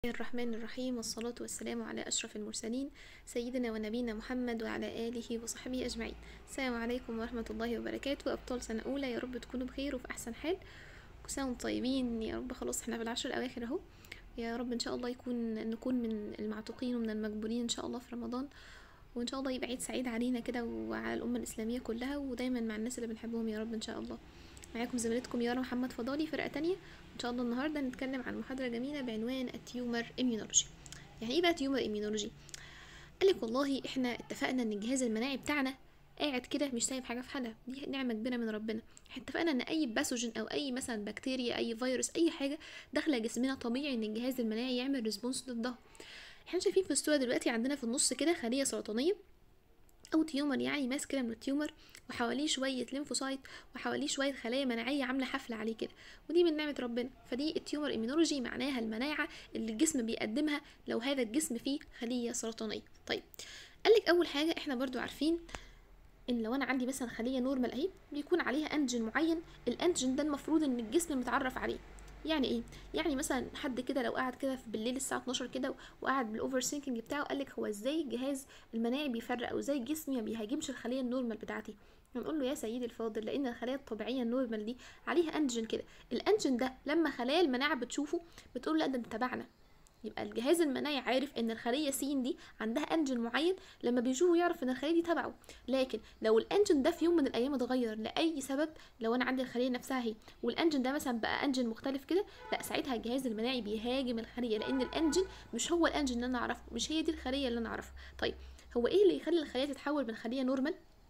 الرحمن الرحيم والصلاة والسلام على أشرف المرسلين سيدنا ونبينا محمد وعلى آله وصحبه أجمعين السلام عليكم ورحمة الله وبركاته أبطال سنة أولى يا رب تكونوا بخير وفي أحسن حال كل سنة وانتم طيبين يا رب خلاص احنا في العشر الأواخر أهو يا رب إن شاء الله يكون نكون من المعتوقين ومن المقبولين إن شاء الله في رمضان وإن شاء الله يبقى عيد سعيد علينا كده وعلى الأمة الإسلامية كلها ودايما مع الناس اللي بنحبهم يا رب إن شاء الله معاكم زميلتكم يارا محمد فضالي فرقة تانية ان شاء الله النهارده نتكلم عن محاضرة جميلة بعنوان التيومر اميونولوجي يعني ايه بقى تيومر اميونولوجي قالك والله احنا اتفقنا ان الجهاز المناعي بتاعنا قاعد كده مش سايب حاجه في حالها دي نعمه كبيره من ربنا احنا اتفقنا ان اي باثوجين او اي مثلا بكتيريا اي فيروس اي حاجه داخله جسمنا طبيعي ان الجهاز المناعي يعمل ريسبونس ضدها احنا شايفين في الصوره دلوقتي عندنا في النص كده خليه سرطانيه او تيومر يعني ماس كده من التيومر وحواليه شويه ليمفوسايت وحواليه شويه خلايا مناعيه عامله حفله عليه كده ودي من نعمه ربنا فدي التيومر ايمينولوجي معناها المناعه اللي الجسم بيقدمها لو هذا الجسم فيه خليه سرطانيه طيب قالك اول حاجه احنا برضو عارفين ان لو انا عندي مثلا خليه نورمال اهي بيكون عليها انجن معين الانجن ده المفروض ان الجسم متعرف عليه يعني ايه يعني مثلا حد كده لو قعد كده بالليل الساعه 12 كده وقعد بالاوفر سينكينج بتاعه قال لك هو ازاي الجهاز المناعي بيفرق او ازاي جسمي ما بيهاجمش الخليه النورمال بتاعتي نقول له يا سيدي الفاضل لان الخلايا الطبيعيه النورمال دي عليها انجن كده الانجن ده لما خلايا المناعه بتشوفه بتقول لا ده انت تبعنا يبقى الجهاز المناعي عارف ان الخليه س دي عندها انجن معين لما بيشوفه يعرف ان الخليه دي تبعه لكن لو الانجن ده في يوم من الايام اتغير لاي سبب لو انا عندي الخليه نفسها هي والانجن ده مثلا بقى انجن مختلف كده لا ساعتها الجهاز المناعي بيهاجم الخليه لان الانجن مش هو الانجن اللي انا اعرفه مش هي دي الخليه اللي انا اعرفها طيب هو ايه اللي يخلي الخليه تتحول من خليه نورمال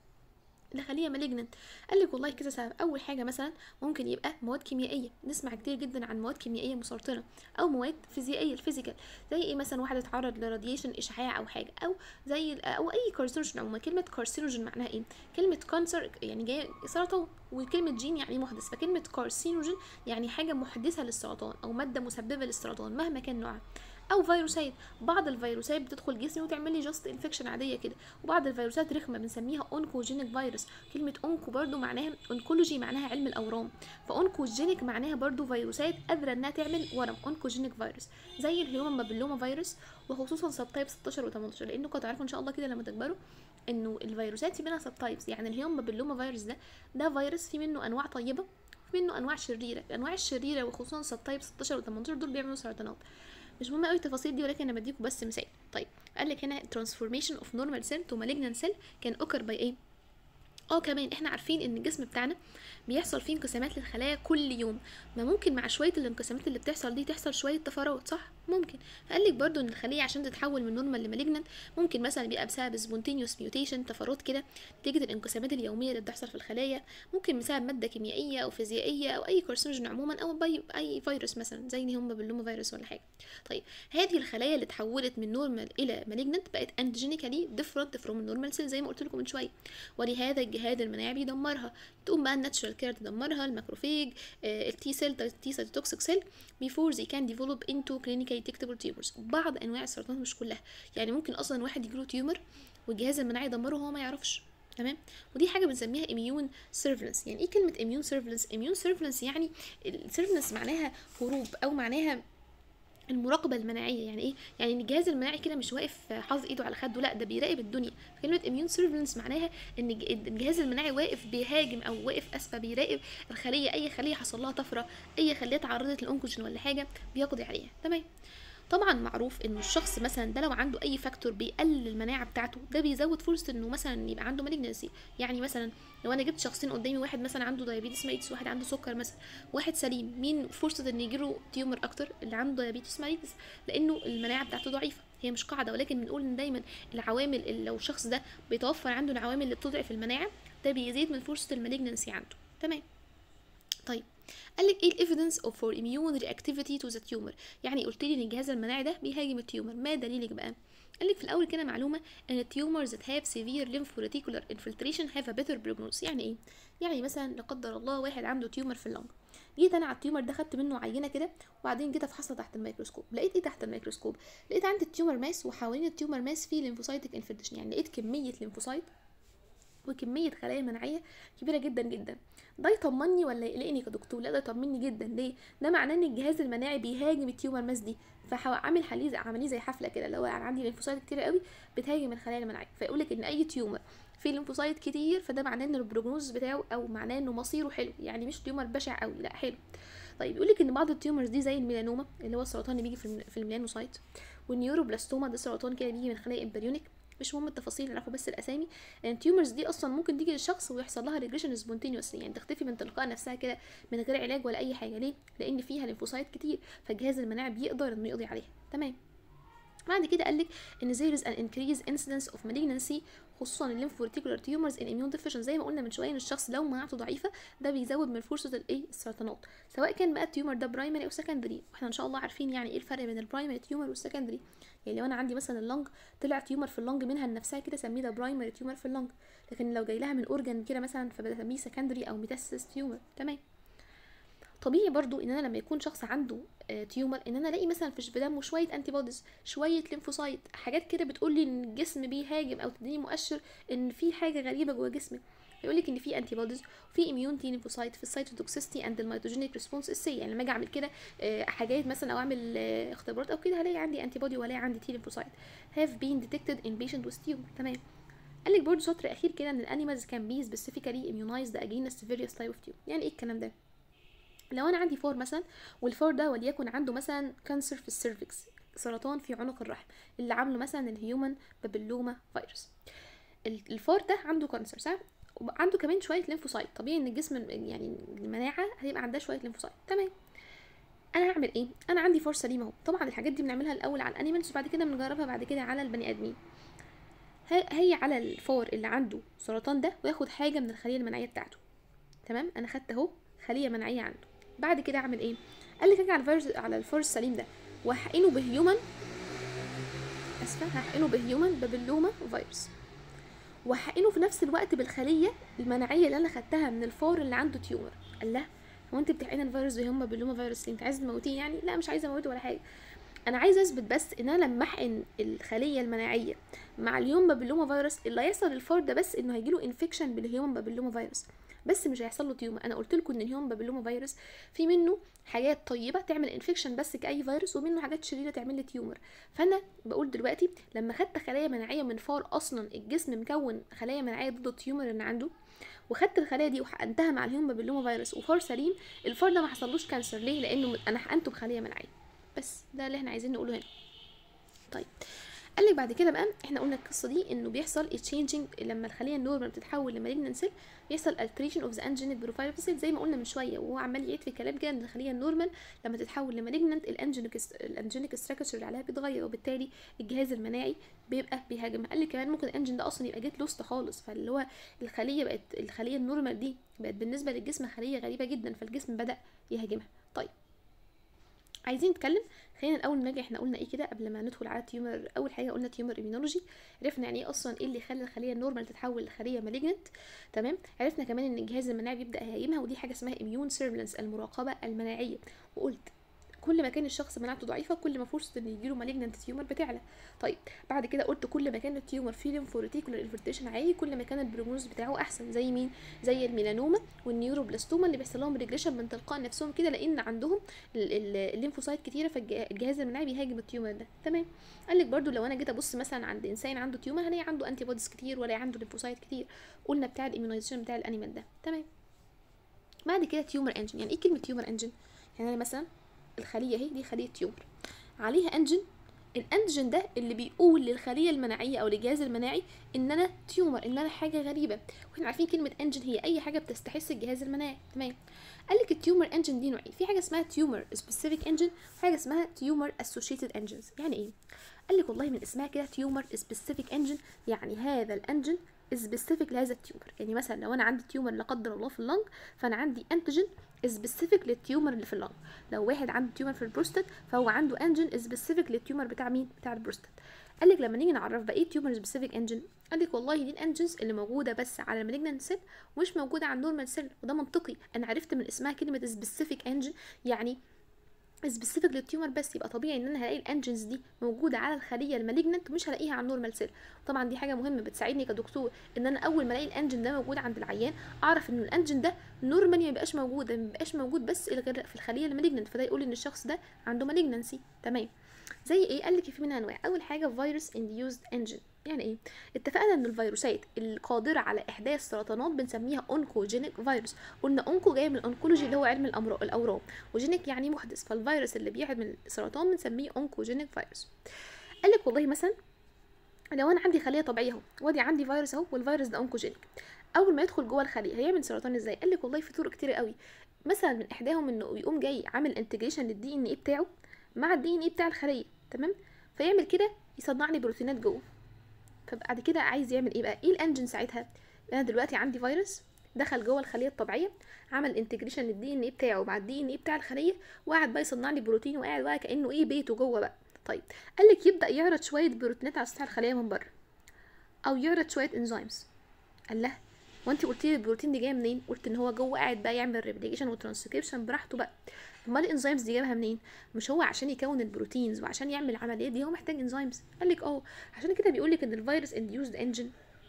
لخليه مالجننت قال لك والله كذا سبب اول حاجه مثلا ممكن يبقى مواد كيميائيه نسمع كتير جدا عن مواد كيميائيه مسرطنه او مواد فيزيائيه الفيزيكال زي ايه مثلا واحد اتعرض لراديشن اشعاع او حاجه او زي او اي كارسينوجين عموما كلمه كارسينوجين معناها ايه كلمه كانسر يعني جايه سرطان وكلمه جين يعني محدث فكلمه كارسينوجين يعني حاجه محدثه للسرطان او ماده مسببه للسرطان مهما كان نوعها او فيروسات بعض الفيروسات بتدخل جسمي وتعمل لي جاست انفكشن عاديه كده وبعض الفيروسات رخمه بنسميها اونكوجينيك فيروس كلمه اونكو برضو معناها اونكولوجي معناها علم الاورام فاونكوجينيك معناها برضو فيروسات قادره انها تعمل ورم اونكوجينيك فيروس زي الهيومن بابيلوما فيروس وخصوصا سب تايب 16 و18 لانكم تعرفوا ان شاء الله كده لما تكبروا انه الفيروسات في منها سب تايبس يعني الهيومن بابيلوما فيروس ده ده فيروس في منه انواع طيبه في منه انواع شريره الانواع الشريره وخصوصا سب تايب 16 و18 دول بيعملوا سرطانات مش مهم قوي التفاصيل دي ولكن انا بديكم بس مثال طيب قال لك هنا transformation of normal cell to malignant cell كان occur by ايه اه كمان احنا عارفين ان الجسم بتاعنا بيحصل فيه انقسامات للخلايا كل يوم ما ممكن مع شويه الانقسامات اللي بتحصل دي تحصل شويه طفرات صح ممكن فقال لك برضو ان الخليه عشان تتحول من نورمال لمالجنانت ممكن مثلا يبقى بسبب سبونتينيوس ميوتيشن طفرات كده نتيجه الانقسامات اليوميه اللي بتحصل في الخلايا ممكن بسبب ماده كيميائيه او فيزيائيه او اي كارسينوجين عموما او باي اي فيروس مثلا زي هم باللوما فيروس ولا حاجه طيب هذه الخلايا اللي اتحولت من نورمال الى مالجنانت بقت انتيجينيكالي ديفرنت فروم النورمال سيل زي ما قلت لكم من شويه ولهذا الجهاز المناعي بيدمرها تقوم بقى الناتشرال كير تدمرها الماكروفيج آه التي سيل التي سيتوكسيك سيل before they can develop into clinically detectable tumors بعض انواع السرطان مش كلها يعني ممكن اصلا واحد يجيله تيومر والجهاز المناعي يدمره وهو ما يعرفش تمام ودي حاجه بنسميها immune surveillance يعني ايه كلمه immune surveillance immune surveillance يعني السيرفلنس معناها هروب او معناها المراقبة المناعية يعني ايه؟ يعني ان الجهاز المناعي كده مش واقف حاطط ايده على خده لا ده بيراقب الدنيا كلمة immune surveillance معناها ان الجهاز المناعي واقف بيهاجم او واقف اسفة بيراقب الخلية اي خلية حصل لها طفرة اي خلية تعرضت للانكوجين ولا حاجة بيقضي عليها تمام طبعا معروف ان الشخص مثلا ده لو عنده اي فاكتور بيقلل المناعه بتاعته ده بيزود فرصه انه مثلا يبقى عنده مالجنسي يعني مثلا لو انا جبت شخصين قدامي واحد مثلا عنده دايابيتس ميتس واحد عنده سكر مثلا واحد سليم مين فرصه ان يجيله تيومر اكتر اللي عنده دايابيتس ميتس لانه المناعه بتاعته ضعيفه هي مش قاعده ولكن بنقول ان دايما العوامل اللي لو الشخص ده بيتوفر عنده العوامل اللي بتضعف المناعه ده بيزيد من فرصه المالجنسي عنده تمام طيب قال لك ايه الايفيدنس اوف فور اميون رياكتيفيتي تو ذا تيومر يعني قلت لي ان الجهاز المناعي ده بيهاجم التيومر ما دليلك بقى قال لك في الاول كده معلومه ان التيومرز that have severe lymphoreticulaar infiltration have a better prognosis يعني ايه يعني مثلا لا قدر الله واحد عنده تيومر في اللنج جيت انا على التيومر ده خدت منه عينه كده وبعدين جيت افحصها تحت الميكروسكوب لقيت ايه تحت الميكروسكوب لقيت عندي التيومر ماس وحوالين التيومر ماس في ليمفوسايتك انفلتريشن يعني لقيت كميه ليمفوسايت وكميه خلايا مناعيه كبيره جدا جدا ده يطمني ولا يقلقني كدكتور لا ده يطمني جدا ليه ده معناه ان الجهاز المناعي بيهاجم التيومر ماس دي فعامل حليز عمليه زي حفله كده اللي هو انا عندي ليمفوسايت كتير قوي بتهاجم الخلايا المناعيه فيقول لك ان اي تيومر فيه ليمفوسايت كتير فده معناه ان البروجنوز بتاعه او معناه انه مصيره حلو يعني مش تيومر بشع قوي لا حلو طيب يقول لك ان بعض التيومرز دي زي الميلانوما اللي هو السرطان اللي بيجي في في الميلانوسايت والنيوروبلاستوما ده سرطان كده بيجي من خلايا امبريونيك مش مهم التفاصيل نعرفوا بس الاسامي لان التيومرز دي اصلا ممكن تيجي للشخص ويحصل لها ريجريشن سبونتينيوسلي يعني تختفي من تلقاء نفسها كده من غير علاج ولا اي حاجه ليه لان فيها ليمفوسايت كتير فالجهاز المناعي بيقدر انه يقضي عليها تمام بعد كده قال لك ان there is an increased incidence of malignancy خصوصا الليمفورتيكولار تيومرز ان اميون ديفيشن زي ما قلنا من شويه ان الشخص لو مناعته ضعيفه ده بيزود من فرصه الايه السرطانات سواء كان بقى التيومر ده برايمري او سكندري واحنا ان شاء الله عارفين يعني ايه الفرق بين البرايمري تيومر والسكندري يعني لو انا عندي مثلا اللنج طلع تيومر في اللنج منها لنفسها كده سميه ده برايمري تيومر في اللنج لكن لو جاي لها من اورجان كده مثلا فبسميه سكندري او ميتاسيس تيومر تمام طبيعي برضو ان انا لما يكون شخص عنده آه تيومر ان انا الاقي مثلا في دمه شويه انتي بوديز شويه ليمفوسايت حاجات كده بتقول لي ان الجسم بيهاجم او تديني مؤشر ان في حاجه غريبه جوه جسمي يقول لك ان في انتي بوديز وفي اميون تي ليمفوسايت في السيتوتوكسيستي اند الميتوجينيك ريسبونس السي يعني لما اجي اعمل كده آه حاجات مثلا او اعمل آه اختبارات او كده هلاقي عندي انتي بودي وهلاقي عندي تي ليمفوسايت هاف بين ديتكتد ان بيشنت with تيومر تمام قال لك برضه سطر اخير كده ان الانيمالز كان بي سبيسيفيكالي immunized against various type of tumor يعني ايه الكلام ده لو انا عندي فور مثلا والفور ده وليكن عنده مثلا كانسر في السيرفكس سرطان في عنق الرحم اللي عامله مثلا الهيومن بابيلوما فيروس الفور ده عنده كانسر صح عنده كمان شويه ليمفوسايت طبيعي ان الجسم يعني المناعه هيبقى عندها شويه ليمفوسايت تمام انا هعمل ايه انا عندي فور سليم اهو طبعا الحاجات دي بنعملها الاول على الانيمالز وبعد كده بنجربها بعد كده على البني ادمين هي على الفور اللي عنده سرطان ده وياخد حاجه من الخليه المناعيه بتاعته تمام انا خدت اهو خليه مناعيه عنده بعد كده اعمل ايه قال لك اجي على الفيروس على الفور السليم ده واحقنه بهيومن اسفه هحقنه بهيومن بابيلوما فيروس وهحقنه في نفس الوقت بالخليه المناعيه اللي انا خدتها من الفور اللي عنده تيومر قال لا هو انت بتحقن الفيروس بهيومن بابيلوما فيروس انت عايز تموتيه يعني لا مش عايزه اموته ولا حاجه انا عايزه اثبت بس ان انا لما احقن الخليه المناعيه مع اليوم بابيلوما فيروس اللي هيحصل للفار ده بس انه هيجيله انفكشن بالهيومن بابيلوما فيروس بس مش هيحصل له تيومر انا قلت لكم ان الهيومن بابيلوما فيروس في منه حاجات طيبه تعمل انفكشن بس كاي فيروس ومنه حاجات شريره تعمل لي تيومر فانا بقول دلوقتي لما خدت خلايا مناعيه من فار اصلا الجسم مكون خلايا مناعيه ضد التيومر اللي عنده وخدت الخلايا دي وحقنتها مع الهيومن بابيلوما فيروس وفار سليم الفار ده ما حصلوش كانسر ليه لانه انا حقنته بخليه مناعيه بس ده اللي احنا عايزين نقوله هنا طيب قال لك بعد كده بقى احنا قلنا القصه دي انه بيحصل تشينجينج لما الخليه النورمال بتتحول لمالجنان سيل بيحصل alteration اوف ذا انجينيك بروفايل اوف زي ما قلنا من شويه وهو عمال يعيد في كلام كده ان الخليه النورمال لما تتحول لمالجنانت الانجينيك الانجينيك ستراكشر اللي عليها بيتغير وبالتالي الجهاز المناعي بيبقى بيهاجمها قال لي كمان ممكن الانجين ده اصلا يبقى جيت لوست خالص فاللي هو الخليه بقت الخليه النورمال دي بقت بالنسبه للجسم خليه غريبه جدا فالجسم بدا يهاجمها طيب عايزين نتكلم خلينا الاول نراجع احنا قلنا ايه كده قبل ما ندخل على تيومر اول حاجه قلنا تيومر ايميونولوجي عرفنا يعني ايه اصلا ايه اللي خلى الخليه النورمال تتحول لخليه مالجنت تمام عرفنا كمان ان الجهاز المناعي بيبدا يهاجمها ودي حاجه اسمها اميون سيرفلنس المراقبه المناعيه وقلت كل ما كان الشخص مناعته ضعيفه كل ما فرصه ان يجيله مالجنت تيومر بتعلى طيب بعد كده قلت كل ما كان التيومر فيه ليمفوريتيكولار انفلتريشن عالي كل ما كان البروجنوز بتاعه احسن زي مين زي الميلانوما والنيوروبلاستوما اللي بيحصل لهم ريجريشن من تلقاء نفسهم كده لان عندهم الليمفوسايت كتيره فالجهاز المناعي بيهاجم التيومر ده تمام قال لك برده لو انا جيت ابص مثلا عند انسان عنده تيومر هلاقي عنده انتي بوديز كتير ولا عنده ليمفوسايت كتير قلنا بتاع الاميونيزيشن بتاع الانيمال ده تمام بعد كده تيومر انجن يعني ايه كلمه تيومر انجن يعني انا مثلا الخليه اهي دي خليه تيومر عليها انجن الانجن ده اللي بيقول للخليه المناعيه او للجهاز المناعي ان انا تيومر ان انا حاجه غريبه واحنا عارفين كلمه انجن هي اي حاجه بتستحث الجهاز المناعي تمام قال لك التيومر انجن دي نوعين في حاجه اسمها تيومر سبيسيفيك انجن وحاجه اسمها تيومر اسوشيتد انجنز يعني ايه قال لك والله من اسمها كده تيومر سبيسيفيك انجن يعني هذا الانجن سبيسيفيك لهذا التيومر يعني مثلا لو انا عندي تيومر لا قدر الله في اللنج فانا عندي انتيجين سبيسيفيك للتيومر اللي في اللنج لو واحد عنده تيومر في البروستات فهو عنده انجن سبيسيفيك للتيومر بتاع مين بتاع البروستات قال لك لما نيجي نعرف بقى ايه تيومر سبيسيفيك انجن قال لك والله دي الانجنز اللي موجوده بس على المالجنانت سيل ومش موجوده على النورمال سيل وده منطقي انا عرفت من اسمها كلمه سبيسيفيك انجن يعني سبيسيفيك للتيومر بس يبقى طبيعي ان انا هلاقي الانجنز دي موجوده على الخليه المالجننت مش هلاقيها على النورمال سيل طبعا دي حاجه مهمه بتساعدني كدكتور ان انا اول ما الاقي الانجن ده موجود عند العيان اعرف ان الانجن ده نورمالي ما يبقاش موجود ما يبقاش موجود بس غير في الخليه المالجننت فده يقول ان الشخص ده عنده مالجننسي تمام زي ايه قال لك في منها انواع اول حاجه فيروس انديوزد انجن يعني ايه اتفقنا ان الفيروسات القادره على احداث سرطانات بنسميها اونكوجينيك فيروس قلنا اونكو جاي من الانكولوجي اللي هو علم الامراض الاورام وجينيك يعني محدث فالفيروس اللي بيعمل السرطان بنسميه اونكوجينيك فيروس قال لك والله مثلا لو انا عندي خليه طبيعيه اهو وادي عندي فيروس اهو والفيروس ده اونكوجينيك اول ما يدخل جوه الخليه هيعمل سرطان ازاي قال لك والله في طرق كتير قوي مثلا من احداهم انه يقوم جاي عامل انتجريشن للدي ان ايه بتاعه مع الدي ان ايه بتاع الخليه تمام فيعمل كده يصنع لي بروتينات جوه فبعد كده عايز يعمل ايه بقى ايه الانجن ساعتها انا دلوقتي عندي فيروس دخل جوه الخليه الطبيعيه عمل انتجريشن للدي ان ايه بتاعه مع الدي ان ايه بتاع الخليه وقعد بقى يصنع لي بروتين وقاعد بقى كانه ايه بيته جوه بقى طيب قال لك يبدا يعرض شويه بروتينات على سطح الخليه من بره او يعرض شويه انزيمز قال له وانت قلت لي البروتين دي جايه منين قلت ان هو جوه قاعد بقى يعمل ريبليكيشن وترانسكريبشن براحته بقى امال الانزيمز دي جابها منين مش هو عشان يكون البروتينز وعشان يعمل العمليات دي هو محتاج انزيمز قال لك اه عشان كده بيقول لك ان الفيروس انديوزد انجن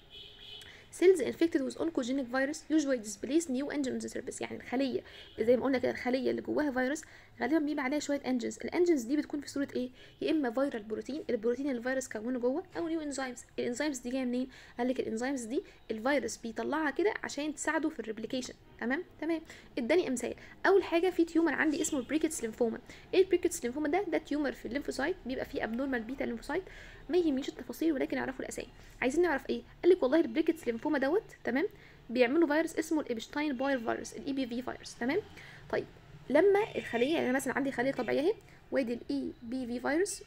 cells infected with oncogenic virus usually displace new engine on the surface يعني الخليه زي ما قلنا كده الخليه اللي جواها فيروس غالبا بيبقى عليها شويه انجنز الانجنز دي بتكون في صوره ايه يا اما فيرال بروتين البروتين اللي الفيروس كونه جوه او نيو انزيمز الانزيمز دي جايه منين قال لك الانزيمز دي الفيروس بيطلعها كده عشان تساعده في الريبليكيشن تمام تمام اداني امثال اول حاجه في تيومر عندي اسمه البريكتس ليمفوما ايه البريكتس ليمفوما ده ده تيومر في الليمفوسايت بيبقى فيه ابنورمال بيتا ليمفوسايت ما يهمنيش التفاصيل ولكن اعرفوا الاسامي عايزين نعرف ايه قال لك والله البريكتس ليمفوما دوت تمام بيعملوا فيروس اسمه الابشتاين باير فيروس الاي بي في فيروس تمام طيب لما الخليه يعني أنا مثلا عندي خليه طبيعيه اهي وادي الاي بي في فيروس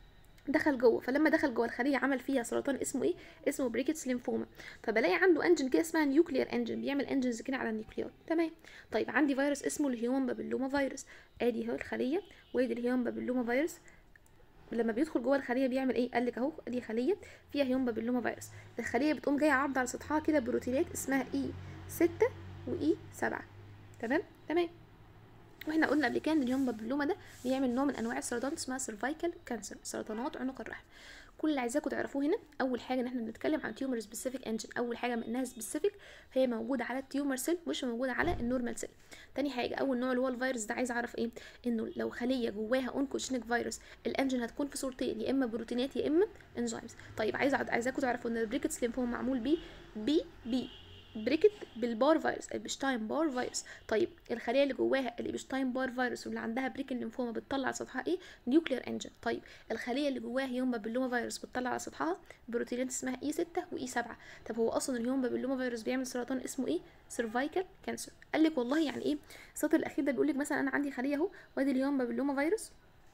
دخل جوه فلما دخل جوه الخليه عمل فيها سرطان اسمه ايه اسمه بريكتس ليمفوما فبلاقي عنده انجن كده اسمها نيوكليير انجن بيعمل انجنز كده على النيوكليار تمام طيب عندي فيروس اسمه الهيومن بابيلوما فيروس ادي اهو الخليه وادي الهيومن بابيلوما فيروس لما بيدخل جوه الخليه بيعمل ايه قال لك اهو دي خليه فيها هيومن بابيلوما فيروس الخليه بتقوم جايه عارضه على سطحها كده بروتينات اسمها اي 6 واي 7 تمام تمام واحنا قلنا قبل كده ان الهيومن بابيلوما ده بيعمل نوع من انواع السرطان اسمها سيرفايكال كانسر سرطانات عنق الرحم كل اللي عايزاكم تعرفوه هنا اول حاجه ان احنا بنتكلم عن تيومر سبيسيفيك انجن اول حاجه من انها سبيسيفيك فهي موجوده على التيومر سيل مش موجوده على النورمال سيل تاني حاجه اول نوع اللي هو الفيروس ده عايز اعرف ايه انه لو خليه جواها اونكوجينيك فيروس الانجن هتكون في صورتين يا اما بروتينات يا اما انزيمز طيب عايز عايزاكم تعرفوا ان البريكتس ليمفوما معمول بيه بي بي بريكت بالبار فيروس البشتاين بار فيروس طيب الخليه اللي جواها الابشتاين بار فيروس واللي عندها بريكن ليمفوما بتطلع على سطحها ايه نيوكلير انجن طيب الخليه اللي جواها هيوم بابيلوما فيروس بتطلع على سطحها بروتينات اسمها اي 6 واي 7 طب هو اصلا الهيوم بابيلوما فيروس بيعمل سرطان اسمه ايه سيرفايكال كانسر قال لك والله يعني ايه السطر الاخير ده بيقول لك مثلا انا عندي خليه اهو وادي الهيوم بابيلوما فيروس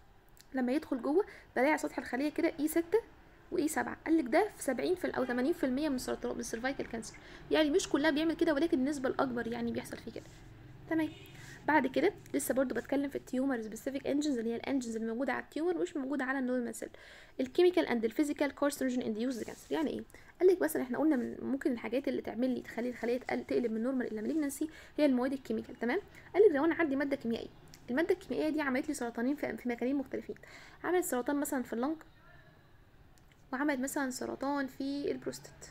لما يدخل جوه بلاقي على سطح الخليه كده اي 6 واي 7 قال لك ده في 70 في او 80% من السرطان من السيرفايكال كانسر يعني مش كلها بيعمل كده ولكن النسبه الاكبر يعني بيحصل فيه كده تمام بعد كده لسه برضو بتكلم في التيومر سبيسيفيك انجنز اللي هي الانجنز اللي موجوده على التيومر مش موجوده على النورمال سيل الكيميكال اند الفيزيكال كارسينوجين انديوز كانسر يعني ايه قال لك مثلا احنا قلنا من ممكن الحاجات اللي تعمل لي تخلي الخليه تقلب من نورمال الى مالجنسي هي المواد الكيميكال تمام قال لك لو انا عندي ماده كيميائيه الماده الكيميائيه دي عملت لي سرطانين في, في مكانين مختلفين عملت سرطان مثلا في اللنج وعملت مثلا سرطان في البروستات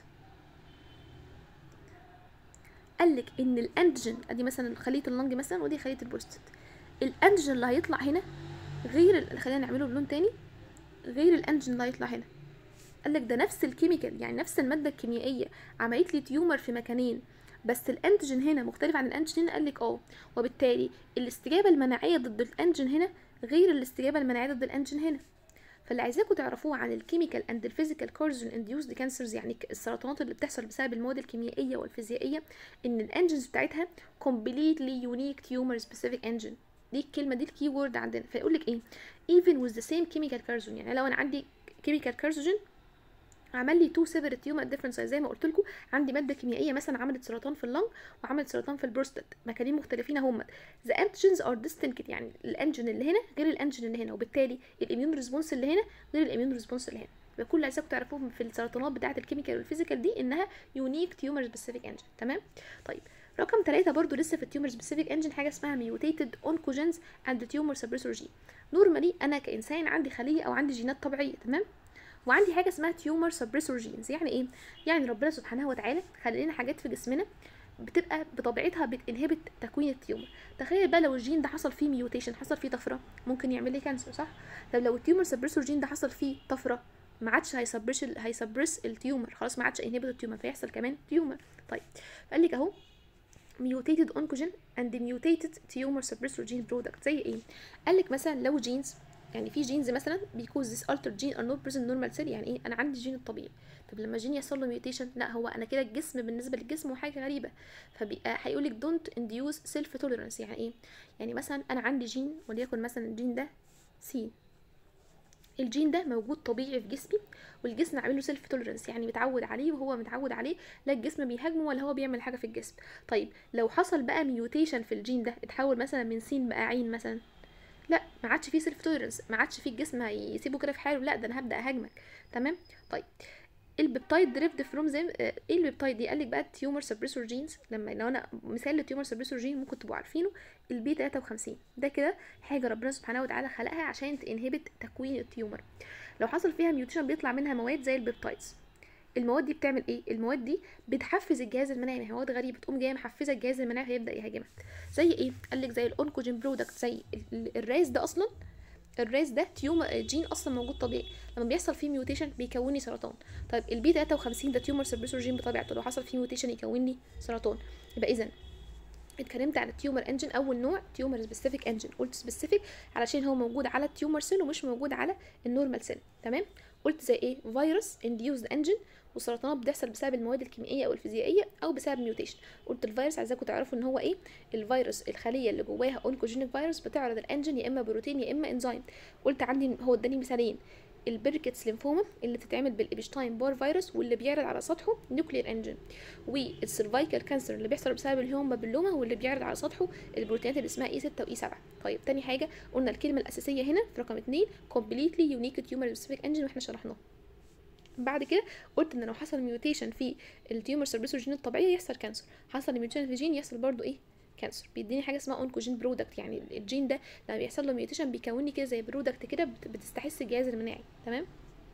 قالك ان الانتيجين ادي مثلا خليه اللنج مثلا ودي خليه البروستات الانتيجين اللي هيطلع هنا غير ال- خلينا نعمله بلون تاني غير الانتيجين اللي هيطلع هنا قالك ده نفس الكيميكال يعني نفس الماده الكيميائيه عملت لي تيومر في مكانين بس الانتيجين هنا مختلف عن الانتيجين هنا قالك اه وبالتالي الاستجابه المناعيه ضد الانتيجين هنا غير الاستجابه المناعيه ضد الانتيجين هنا فاللي عايزاكم تعرفوه عن الكيميكال اند الفيزيكال كارزون انديوزد كانسرز يعني السرطانات اللي بتحصل بسبب المواد الكيميائيه والفيزيائيه ان الانجنز بتاعتها completely unique tumor specific engine دي الكلمه دي الكي وورد عندنا فيقول لك ايه even with the same chemical carcinogen يعني لو انا عندي chemical carcinogen عمل لي تو سيفر تيومر ديفرنس زي ما قلت لكم عندي ماده كيميائيه مثلا عملت سرطان في اللنج وعملت سرطان في البروستات مكانين مختلفين هم ذا انتيجنز ار distinct يعني الانجن اللي هنا غير الانجن اللي هنا وبالتالي الاميون ريسبونس اللي هنا غير الاميون ريسبونس اللي هنا يبقى كل اللي عايزاكم تعرفوه في السرطانات بتاعه الكيميكال والفيزيكال دي انها يونيك تيومر سبيسيفيك انجن تمام طيب رقم ثلاثة برضو لسه في التيومر سبيسيفيك انجن حاجة اسمها ميوتيتد اونكوجينز اند تيومر سبريسور جين نورمالي انا كانسان عندي خلية او عندي جينات طبيعية تمام وعندي حاجة اسمها تيومر سبريسور جينز يعني ايه يعني ربنا سبحانه وتعالى خلق لنا حاجات في جسمنا بتبقى بطبيعتها بتنهبت تكوين التيومر تخيل بقى لو الجين ده حصل فيه ميوتيشن حصل فيه طفره ممكن يعمل لي كانسر صح طب لو التيومر سبريسور جين ده حصل فيه طفره ما عادش هيسبرش هيسبرس التيومر خلاص ما عادش انهبت التيومر فيحصل كمان تيومر طيب فقال لك اهو mutated oncogen and mutated tumor suppressor gene product زي ايه قال لك مثلا لو جينز يعني في جينز مثلا because this altered gene are not present normal cell يعني ايه انا عندي جين الطبيعي طب لما جين يحصل له ميوتيشن لا هو انا كده الجسم بالنسبه للجسم هو حاجه غريبه فبيبقى هيقول لك don't induce self tolerance يعني ايه يعني مثلا انا عندي جين وليكن مثلا الجين ده سي الجين ده موجود طبيعي في جسمي والجسم عامل له سيلف توليرنس يعني متعود عليه وهو متعود عليه لا الجسم بيهاجمه ولا هو بيعمل حاجه في الجسم طيب لو حصل بقى ميوتيشن في الجين ده اتحول مثلا من سين بقى عين مثلا لا ما عادش فيه سيلف توليرنس ما عادش فيه الجسم هيسيبه كده في حاله لا ده انا هبدا اهاجمك تمام طيب البيبتايد دريفد فروم زي ايه البيبتايد دي قال لك بقى التيومر سبريسور جينز لما لو انا مثال للتيومر سبريسور جين ممكن تبقوا عارفينه البي 53 ده كده حاجه ربنا سبحانه وتعالى خلقها عشان تنهبت تكوين التيومر لو حصل فيها ميوتيشن بيطلع منها مواد زي البيبتايدز المواد دي بتعمل ايه المواد دي بتحفز الجهاز المناعي ما هي مواد غريبه تقوم جايه محفزه الجهاز المناعي فيبدا يهاجمك زي ايه قال لك زي الاونكوجين برودكت زي الراس ده اصلا الراس ده تيومر جين اصلا موجود طبيعي لما بيحصل فيه ميوتيشن بيكون لي سرطان طيب البي 53 ده تيومر سبريسور جين بطبيعته لو حصل فيه ميوتيشن يكون لي سرطان يبقى اذا اتكلمت عن التيومر انجن اول نوع تيومر سبيسيفيك انجن قلت سبيسيفيك علشان هو موجود على التيومر سيل ومش موجود على النورمال سيل تمام قلت زي ايه فيروس انديوزد انجن والسرطانات بتحصل بسبب المواد الكيميائيه او الفيزيائيه او بسبب ميوتيشن قلت الفيروس عايزاكم تعرفوا ان هو ايه الفيروس الخليه اللي جواها اونكوجينيك فيروس بتعرض الانجن يا اما بروتين يا اما انزيم قلت عندي هو اداني مثالين البركتس لينفوما اللي بتتعمل بالابشتاين بار فيروس واللي بيعرض على سطحه نيوكلير انجن والسيرفايكال كانسر اللي بيحصل بسبب الهيوم بابلوما واللي بيعرض على سطحه البروتينات اللي اسمها اي 6 واي 7 طيب تاني حاجه قلنا الكلمه الاساسيه هنا في رقم 2 كومبليتلي يونيك تيومر سبيسيفيك انجن واحنا شرحناه بعد كده قلت ان لو حصل ميوتيشن في التيومر سيربيسور جين الطبيعي يحصل كانسر حصل ميوتيشن في جين يحصل برضو ايه كانسر بيديني حاجه اسمها اونكوجين برودكت يعني الجين ده لما بيحصل له ميوتيشن بيكون لي كده زي برودكت كده بتستحث الجهاز المناعي تمام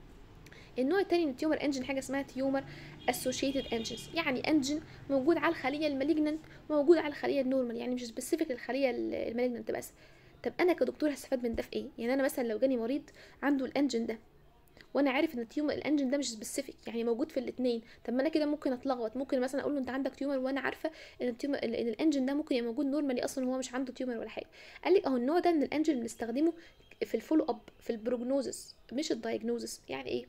النوع التاني من التيومر انجن حاجه اسمها تيومر اسوشيتد انجنز يعني انجن موجود على الخليه المالجننت موجود على الخليه النورمال يعني مش سبيسيفيك للخليه المالجننت بس طب انا كدكتور هستفاد من ده في ايه يعني انا مثلا لو جاني مريض عنده الانجن ده وانا عارف ان التيومر الانجن ده مش سبيسيفيك يعني موجود في الاثنين طب ما انا كده ممكن اتلخبط ممكن مثلا اقول له انت عندك تيومر وانا عارفه ان التيومر ان الانجن ده ممكن يبقى موجود نورمالي اصلا هو مش عنده تيومر ولا حاجه قال لك اهو النوع ده من الانجن بنستخدمه في الفولو اب في البروجنوزس مش الدايجنوزس يعني ايه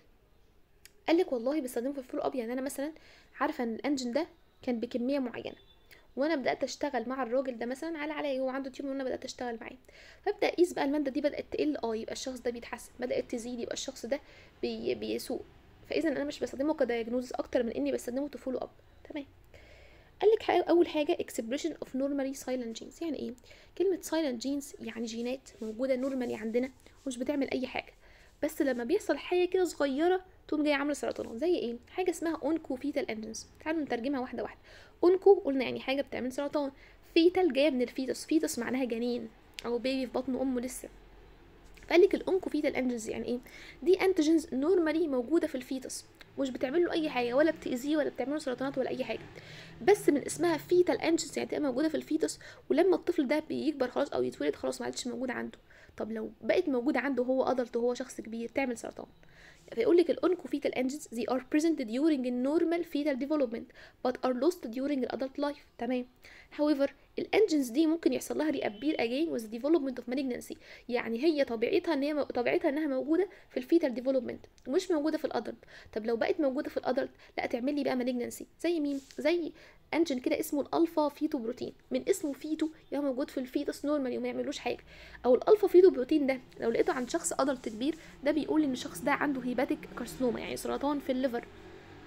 قال لك والله بستخدمه في الفولو اب يعني انا مثلا عارفه ان الانجن ده كان بكميه معينه وانا بدات اشتغل مع الراجل ده مثلا على عليا هو عنده تيومر وانا بدات اشتغل معاه فابدا اقيس بقى الماده دي بدات تقل اه يبقى الشخص ده بيتحسن بدات تزيد يبقى الشخص ده بي بيسوء فاذا انا مش بستخدمه كدايجنوزس اكتر من اني بستخدمه تفولو اب تمام قال لك اول حاجه expression of normally silent genes يعني ايه كلمه silent genes يعني جينات موجوده نورمالي عندنا ومش بتعمل اي حاجه بس لما بيحصل حاجه كده صغيره تقوم جايه عامله سرطانات زي ايه حاجه اسمها اونكو فيتال انجنز تعالوا نترجمها واحده واحده اونكو قلنا يعني حاجه بتعمل سرطان فيتال جايه من الفيتوس فيتوس معناها جنين او بيبي في بطن امه لسه فقال لك الاونكو فيتال انجنز يعني ايه دي انتيجنز نورمالي موجوده في الفيتوس مش بتعمل له اي حاجه ولا بتاذيه ولا بتعمل له سرطانات ولا اي حاجه بس من اسمها فيتال انجنز يعني تبقى موجوده في الفيتوس ولما الطفل ده بيكبر خلاص او يتولد خلاص ما عادش موجوده عنده طب لو بقت موجوده عنده وهو ادلت وهو شخص كبير تعمل سرطان فيقول لك الاونكوفيتال انجنز they are present during normal fetal development but are lost during adult life تمام however الانجنز دي ممكن يحصل لها reappear again with the development of malignancy يعني هي طبيعتها ان هي طبيعتها انها موجوده في الفيتال ديفلوبمنت ومش موجوده في الادلت طب لو بقت موجوده في الادلت لا تعمل لي بقى malignancy زي مين زي انجن كده اسمه الالفا فيتو بروتين من اسمه فيتو يبقى موجود في الفيتوس نورمالي وما يعملوش حاجه او الالفا فيتو بروتين ده لو لقيته عند شخص ادلت كبير ده بيقول ان الشخص ده عنده هيباتيك كارسنوما يعني سرطان في الليفر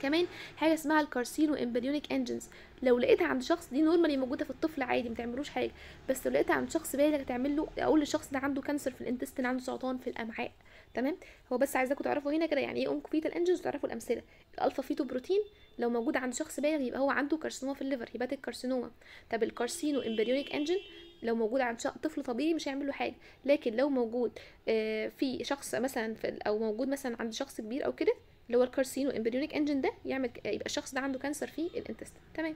كمان حاجه اسمها الكارسينو امبريونيك انجنز لو لقيتها عند شخص دي نورمالي موجوده في الطفل عادي ما تعملوش حاجه بس لو لقيتها عند شخص بالغ تعمل له اقول للشخص ده عنده كانسر في الانتستين عنده سرطان في الامعاء تمام هو بس عايزاكم تعرفوا هنا كده يعني ايه اونكوفيتال انجنز وتعرفوا الامثله الالفا فيتو بروتين لو موجود عند شخص بالغ يبقى هو عنده كارسينوما في الليفر هيباتيك كارسينوما طب الكارسينو امبريونيك انجن لو موجود عند شخص طفل طبيعي مش هيعمل له حاجه لكن لو موجود آه في شخص مثلا في او موجود مثلا عند شخص كبير او كده اللي هو الكارسينو امبريونيك انجن ده يعمل يبقى الشخص ده عنده كانسر في الانتستين تمام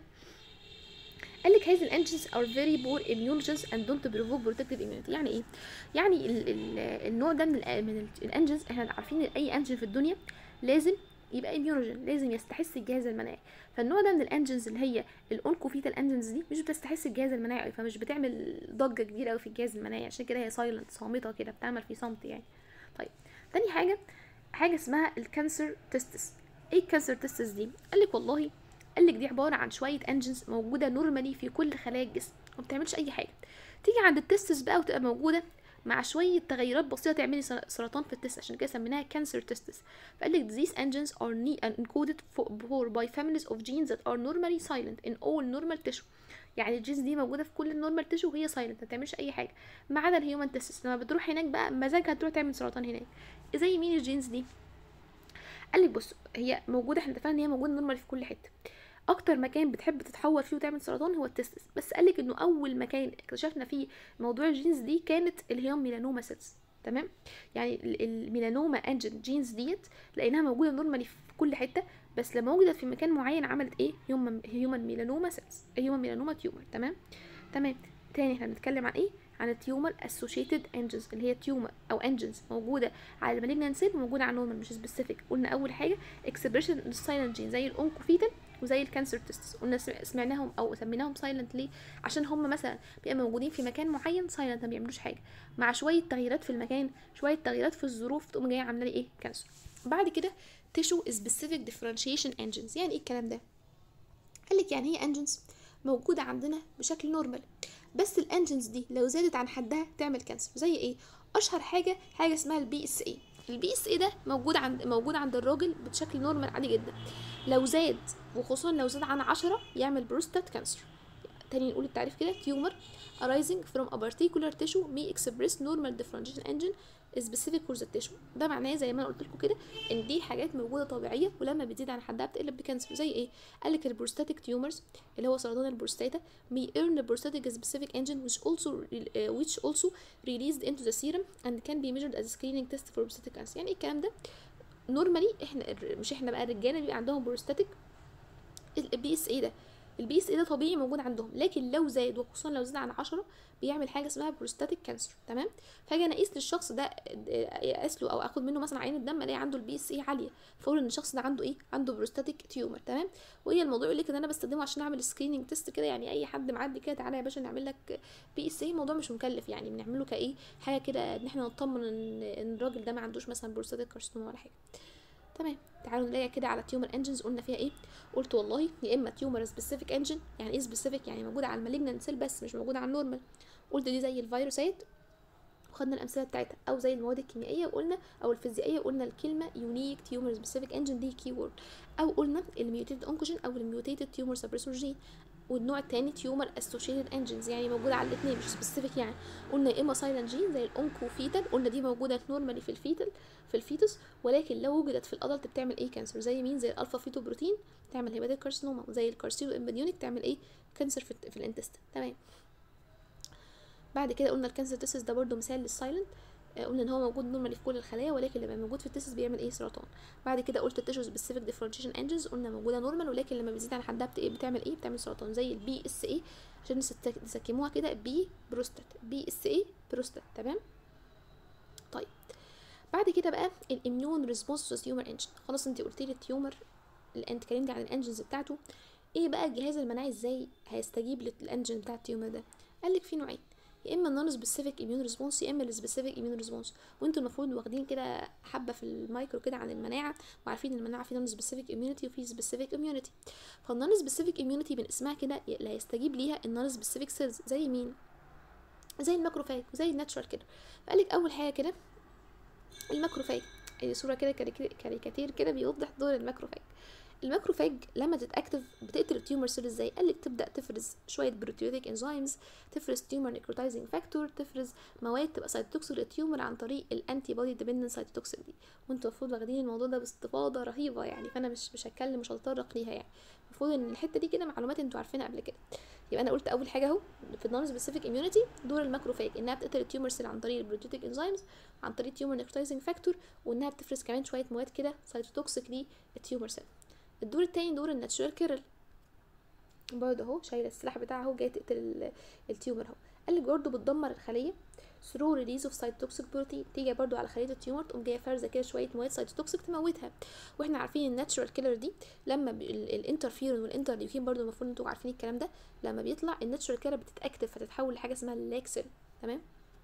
قال لك هذه الانجنز ار فيري بور immunogens and don't provoke protective immunity يعني ايه يعني ال ال النوع ده من ال من الانجنز احنا عارفين ان اي انجن في الدنيا لازم يبقى immunogen لازم يستحث الجهاز المناعي فالنوع ده من الانجنز اللي هي الاونكوفيتال انجنز دي مش بتستحث الجهاز المناعي فمش بتعمل ضجه كبيره قوي في الجهاز المناعي عشان كده هي سايلنت صامته كده بتعمل في صمت يعني طيب تاني حاجه حاجه اسمها الكانسر تيستس ايه الكانسر تيستس دي قال لك والله قال لك دي عباره عن شويه انجنز موجوده نورمالي في كل خلايا الجسم وما بتعملش اي حاجه تيجي عند التستس بقى وتبقى موجوده مع شويه تغيرات بسيطه تعملي سرطان في التست عشان كده سميناها كانسر تستس فقال لك these engines are encoded for by families of genes that are normally silent in all normal tissue يعني الجينز دي موجوده في كل النورمال تيشو وهي سايلنت ما بتعملش اي حاجه ما عدا الهيومن تيستس لما بتروح هناك بقى مزاجها تروح تعمل سرطان هناك زي مين الجينز دي قال لك بص هي موجوده احنا اتفقنا ان هي موجوده نورمال في كل حته اكتر مكان بتحب تتحور فيه وتعمل سرطان هو التستس بس قالك انه اول مكان اكتشفنا فيه موضوع الجينز دي كانت اللي هي ميلانوما سيلز تمام يعني الميلانوما انجن جينز ديت لقيناها موجوده نورمالي في كل حته بس لما وجدت في مكان معين عملت ايه هيومن هيومن ميلانوما سيلز هيومن ميلانوما تيومر تمام تمام تاني احنا بنتكلم عن ايه عن التيومر اسوشيتد انجنز اللي هي تيومر او انجنز موجوده على المالجنان سيل وموجوده على النورمال مش سبيسيفيك قلنا اول حاجه اكسبريشن السايلنت جين زي الاونكوفيتال وزي الكانسر تيستس قلنا سمعناهم او سميناهم سايلنت ليه عشان هم مثلا بيبقى موجودين في مكان معين سايلنت ما بيعملوش حاجه مع شويه تغييرات في المكان شويه تغييرات في الظروف تقوم جايه عامله لي ايه كانسر بعد كده تيشو سبيسيفيك ديفرنشيشن انجنز يعني ايه الكلام ده قال لك يعني هي انجنز موجوده عندنا بشكل نورمال بس الانجنز دي لو زادت عن حدها تعمل كانسر زي ايه اشهر حاجه حاجه اسمها البي اس اي البي اس اي ده موجود عند موجود عند الراجل بشكل نورمال عادي جدا لو زاد وخصوصا لو زاد عن عشرة يعمل بروستات كانسر تاني نقول التعريف كده تيومر arising from a particular tissue may express normal differentiation engine specific for the tissue ده معناه زي ما انا قلت لكم كده ان دي حاجات موجوده طبيعيه ولما بتزيد عن حدها بتقلب بكانسر زي ايه قال لك البروستاتيك تيومرز اللي هو سرطان البروستاتا may earn a prostatic specific engine which also uh, which also released into the serum and can be measured as a screening test for prostatic cancer يعني ايه الكلام ده نورمالي احنا مش احنا بقى الرجاله بيبقى عندهم بروستاتيك البي اس اي ده البي اس اي ده طبيعي موجود عندهم لكن لو زاد وخصوصا لو زاد عن عشرة بيعمل حاجه اسمها بروستاتيك كانسر تمام فاجي انا اقيس للشخص ده اقيس له او اخد منه مثلا عينه دم الاقي عنده البي اس اي عاليه فاقول ان الشخص ده عنده ايه عنده بروستاتيك تيومر تمام وهي الموضوع يقول لك ان انا بستخدمه عشان اعمل سكريننج تيست كده يعني اي حد معدي كده تعالى يا باشا نعمل لك بي اس اي الموضوع مش مكلف يعني بنعمله كايه حاجه كده ان احنا نطمن ان ان الراجل ده ما عندوش مثلا بروستاتيك كارسينوما ولا حاجه تمام تعالوا نلاقي كده على تيومر انجنز قلنا فيها ايه قلت والله يا اما تيومر سبيسيفيك انجن يعني ايه سبيسيفيك يعني موجوده على المالجنان سيل بس مش موجوده على النورمال قلت دي زي الفيروسات وخدنا الامثله بتاعتها او زي المواد الكيميائيه وقلنا او الفيزيائيه وقلنا الكلمه يونيك تيومر سبيسيفيك انجن دي كي وورد او قلنا الميوتيتد اونكوجين او الميوتيتد تيومر سبريسور جين والنوع التاني تيومر اسوشيتد انجنز يعني موجوده على الاثنين مش سبيسيفيك يعني قلنا يا اما سايلنت جين زي الاونكو فيتال قلنا دي موجوده نورمالي في الفيتال في الفيتوس ولكن لو وجدت في الادلت بتعمل ايه كانسر زي مين زي الالفا فيتو بروتين تعمل هيباتيك كارسينوما زي الكارسينو امبريونيك تعمل ايه كانسر في, في الانتست تمام بعد كده قلنا الكانسر تيسس ده برده مثال للسايلنت قلنا ان هو موجود نورمالي في كل الخلايا ولكن لما موجود في التيسس بيعمل ايه سرطان بعد كده قلت التيشو سبيسيفيك ديفرنشيشن انجنز قلنا موجوده نورمال ولكن لما بيزيد عن حدها بتعمل ايه بتعمل سرطان زي البي اس اي عشان نسكموها كده بي بروستات بي اس اي بروستات تمام طيب بعد كده بقى الاميون ريسبونس تيومر انجن خلاص انت قلت لي التيومر اللي انت اتكلمتي عن الانجنز بتاعته ايه بقى الجهاز المناعي ازاي هيستجيب للانجن بتاع التيومر ده قال لك في نوعين يا اما النون سبيسيفيك اميون ريسبونس يا اما السبيسيفيك اميون ريسبونس وانتوا المفروض واخدين كده حبه في المايكرو كده عن المناعه وعارفين ان المناعه في نون سبيسيفيك اميونيتي وفي سبيسيفيك اميونيتي فالنون سبيسيفيك اميونيتي من اسمها كده اللي هيستجيب ليها النون سبيسيفيك سيلز زي مين زي الماكروفاج وزي الناتشورال كده فقال لك اول حاجه كده الماكروفاج دي صوره كده كاريكاتير كده بيوضح دور الماكروفاج الماكروفاج لما تتاكتف بتقتل التيومر سيل ازاي قال لك تبدا تفرز شويه بروتيوتيك انزيمز تفرز تيومر نيكروتايزنج فاكتور تفرز مواد تبقى سايتوتوكسيك للتيومر عن طريق الانتي بودي ديبندنت سايتوتوكسيك دي وانتوا المفروض واخدين الموضوع ده باستفاضه رهيبه يعني فانا مش مش هتكلم مش هتطرق ليها يعني المفروض ان الحته دي كده معلومات انتوا عارفينها قبل كده يبقى انا قلت اول حاجه اهو في النون سبيسيفيك اميونيتي دور الماكروفاج انها بتقتل التيومر سيل عن طريق البروتيوتيك انزيمز عن طريق تيومر نيكروتايزنج فاكتور وانها بتفرز كمان شويه مواد كده سايتوتوكسيك للتيومر سيل الدور التاني دور الناتشورال كيرل برضه اهو شايله السلاح بتاعها اهو جايه تقتل التيومر اهو قال لك برضه بتدمر الخليه ثرو ريليز اوف سايتوتوكسيك بروتين تيجي برضو على خليه التيومر تقوم جايه فارزه كده شويه مواد سايتوتوكسيك تموتها واحنا عارفين الناتشورال كيلر دي لما الانترفيرون والانترليوكين برضو المفروض انتوا عارفين الكلام ده لما بيطلع الناتشورال كيلر بتتاكتف فتتحول لحاجه اسمها اللاكسل تمام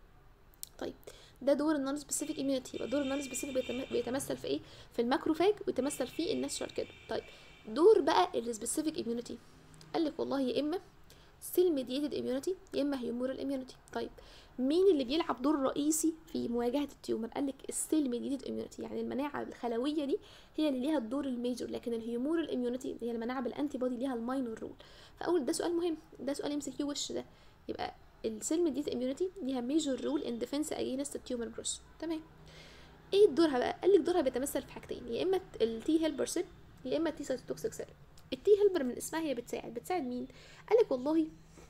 طيب ده دور النون سبيسيفيك اميونيتي يبقى دور النون سبيسيفيك بيتمثل في ايه في الماكروفاج ويتمثل في الناتشورال كيلر طيب دور بقى السبيسيفيك اميونيتي قال لك والله يا اما سيل ميديتد اميونيتي يا اما هيومورال اميونيتي طيب مين اللي بيلعب دور رئيسي في مواجهه التيومر قال لك السيل ميديتد اميونيتي يعني المناعه الخلويه دي هي اللي ليها الدور الميجور لكن الهيومورال اميونيتي هي المناعه بالانتي بودي ليها الماينور رول فاول ده سؤال مهم ده سؤال ام سي كيو وش ده يبقى السيل ميديتد اميونيتي ليها ميجور رول ان ديفنس اجينست التيومر بروس تمام ايه دورها بقى قال لك دورها بيتمثل في حاجتين يا اما التي هيلبر سيل يا اما التي سايتوتوكسيك سيل التي هيلبر من اسمها هي بتساعد بتساعد مين قال لك والله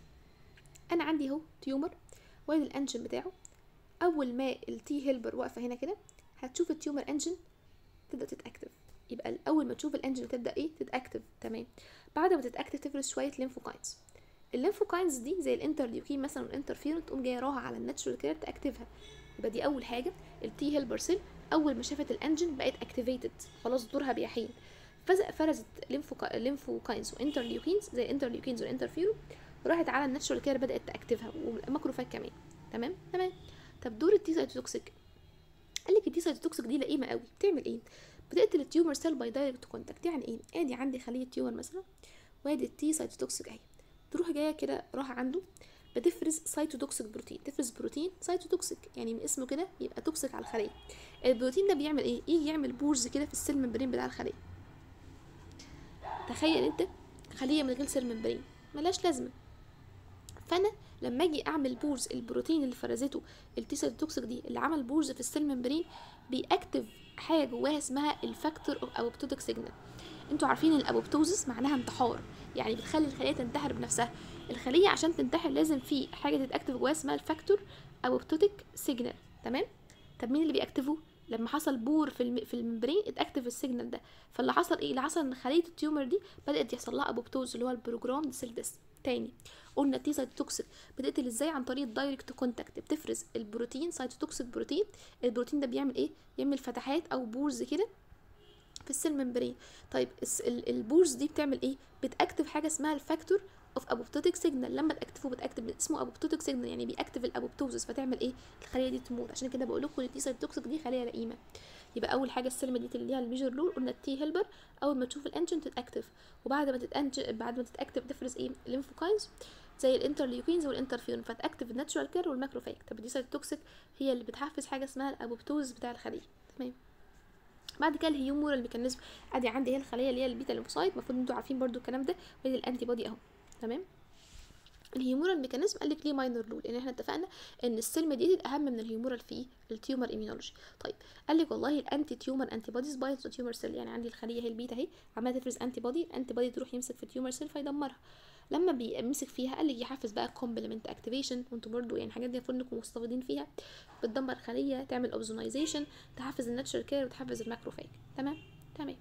انا عندي اهو تيومر وادي الانجن بتاعه اول ما التي هيلبر واقفه هنا كده هتشوف التيومر انجن تبدا تتاكتف يبقى اول ما تشوف الانجن تبدا ايه تتاكتف تمام بعد ما تتاكتف تفرز شويه ليمفوكاينز الليمفوكاينز دي زي الانترليوكين مثلا والانترفيرون تقوم جايه راها على الناتشورال كده تاكتفها يبقى دي اول حاجه التي هيلبر سيل اول ما شافت الانجن بقت اكتيفيتد خلاص دورها بيحين فرزت ليمفوكاينز وانترليوكينز زي الانترليوكينز والانترفيرون وراحت على الناتشورال كده بدات تاكتفها والماكروفاج كمان تمام تمام طب دور التي سايتوتوكسيك قال لك التي سايتوتوكسيك دي لئيمه قوي بتعمل ايه بتقتل التيومر سيل باي دايركت كونتاكت يعني ايه ادي عندي خليه تيومر مثلا وادي التي سايتوتوكسيك اهي تروح جايه كده راح عنده بتفرز سايتوتوكسيك بروتين تفرز بروتين سايتوتوكسيك يعني من اسمه كده يبقى توكسيك على الخليه البروتين ده بيعمل ايه يجي يعمل بورز كده في السيل ممبرين بتاع الخليه تخيل انت خليه من غير سيل ممبرين ملهاش لازمه فانا لما اجي اعمل بورز البروتين اللي فرزته التيسايتوكسيك دي اللي عمل بورز في السيل ممبرين بيأكتف حاجه جواها اسمها الفاكتور اوف ابوبتوتيك سيجنال انتوا عارفين الابوبتوزس معناها انتحار يعني بتخلي الخليه تنتحر بنفسها الخليه عشان تنتحر لازم في حاجه تتاكتف جواها اسمها الفاكتور ابوبتوتيك سيجنال تمام طب مين اللي بيأكتفه لما حصل بور في الم... في الممبرين اتاكتف السيجنال ده فاللي حصل ايه اللي حصل ان خليه التيومر دي بدات يحصل لها ابوبتوز اللي هو البروجرام سيل ديس تاني قلنا التي سايتوتوكسيك بتقتل ازاي عن طريق الدايركت كونتاكت بتفرز البروتين سايتوتوكسيك بروتين البروتين ده بيعمل ايه يعمل فتحات او بورز كده في السيل ممبرين طيب البورز دي بتعمل ايه بتاكتف حاجه اسمها الفاكتور اوف ابوبتوتيك سيجنال لما تاكتفه بتاكتف اسمه ابوبتوتيك سيجنال يعني بياكتف الابوبتوزس فتعمل ايه الخليه دي تموت عشان كده بقول لكم التي سايتوكسيك دي خليه لئيمه يبقى اول حاجه السيل مديت اللي ليها الميجر رول قلنا التي هيلبر اول ما تشوف الانجن تتاكتف وبعد ما تتانجن بعد ما تتاكتف تفرز ايه الليمفوكاينز زي الانترليوكينز والانترفيون فتاكتف الناتشورال كير والماكروفاج طب دي سايتوكسيك هي اللي بتحفز حاجه اسمها الابوبتوز بتاع الخليه تمام بعد كده الهيومورال ميكانيزم ادي عندي هي الخليه اللي هي البيتا ليمفوسايت المفروض انتوا عارفين برضو الكلام ده وادي الانتي بودي اهو تمام الهيومورال ميكانيزم قال لك ليه ماينور رول لان احنا اتفقنا ان السيل ميديتد اهم من الهيومورال في التيومر ايميونولوجي طيب قال لك والله الانتي تيومر انتي بوديز بايند تو تيومر سيل يعني عندي الخليه هي البيتا اهي عماله تفرز انتي بودي الانتي بودي تروح يمسك في التيومر سيل فيدمرها لما بيمسك فيها قال لك يحفز بقى كومبلمنت اكتيفيشن وانتوا برضو يعني الحاجات دي المفروض انكم مستفيدين فيها بتدمر خليه تعمل اوبزونايزيشن تحفز الناتشرال كير وتحفز الماكروفاج تمام تمام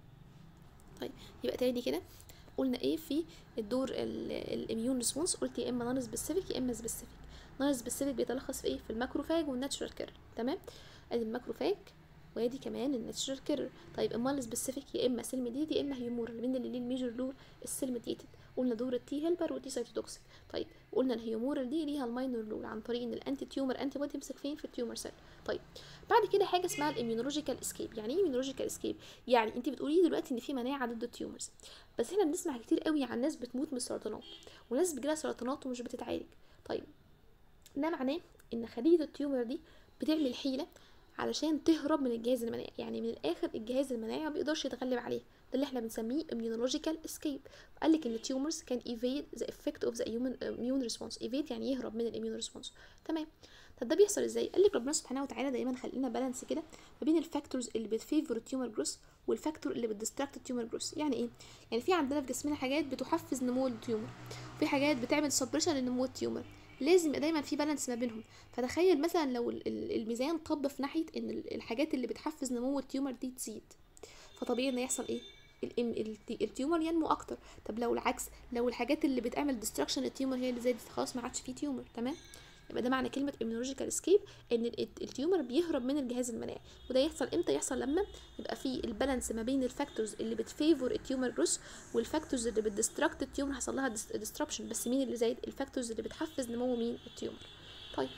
طيب يبقى تاني كده قلنا ايه في الدور الاميون ريسبونس قلت يا اما نون سبيسيفيك يا اما سبيسيفيك نون سبيسيفيك بيتلخص في ايه في الماكروفاج والناتشرال كير تمام ادي الماكروفاج وادي كمان الناتشرال كير طيب امال سبيسيفيك يا اما سيل ميديتد يا اما هيومورال مين اللي ليه الميجور رول السيل ميديتد قلنا دور التي هيلبر والتي سايتوتوكسيك طيب قلنا الهيومورال دي ليها الماينور رول عن طريق ان الانتي تيومر انتي بودي يمسك فين في التيومر سيل طيب بعد كده حاجه اسمها الاميونولوجيكال اسكيب يعني ايه اميونولوجيكال اسكيب يعني انت بتقولي دلوقتي ان في مناعه ضد التيومرز بس احنا بنسمع كتير قوي عن ناس بتموت من السرطانات وناس بيجيلها سرطانات ومش بتتعالج طيب ده معناه ان خليه التيومر دي بتعمل حيله علشان تهرب من الجهاز المناعي يعني من الاخر الجهاز المناعي ما بيقدرش يتغلب عليه ده اللي احنا بنسميه immunological escape قال لك ان التيومرز كان evade the effect of the human immune response evade يعني يهرب من الاميون ريسبونس تمام طب ده بيحصل ازاي قال لك ربنا سبحانه وتعالى دايما خلينا بالانس كده ما بين الفاكتورز اللي بتفيفور التيومر جروس والفاكتور اللي بتديستراكت التيومر جروس يعني ايه يعني في عندنا في جسمنا حاجات بتحفز نمو التيومر وفي حاجات بتعمل سبريشن لنمو التيومر لازم يبقى دايما في بالانس ما بينهم فتخيل مثلا لو ال- ال- الميزان طب في ناحيه ان ال- الحاجات اللي بتحفز نمو التيومر دي تزيد فطبيعي ان يحصل ايه الام- التي- التيومر ينمو اكتر طب لو العكس لو الحاجات اللي بتعمل ديستراكشن للتيومر هي اللي زادت خلاص ما عادش فيه تيومر تمام يبقى ده معنى كلمه immunological escape ان ال- ال- التيومر بيهرب من الجهاز المناعي وده يحصل امتى يحصل لما يبقى في البالانس ما بين الفاكتورز اللي بتفيفور التيومر جروس والفاكتورز اللي بتديستراكت التيومر حصل لها ديستربشن بس مين اللي زايد الفاكتورز اللي بتحفز نمو مين التيومر طيب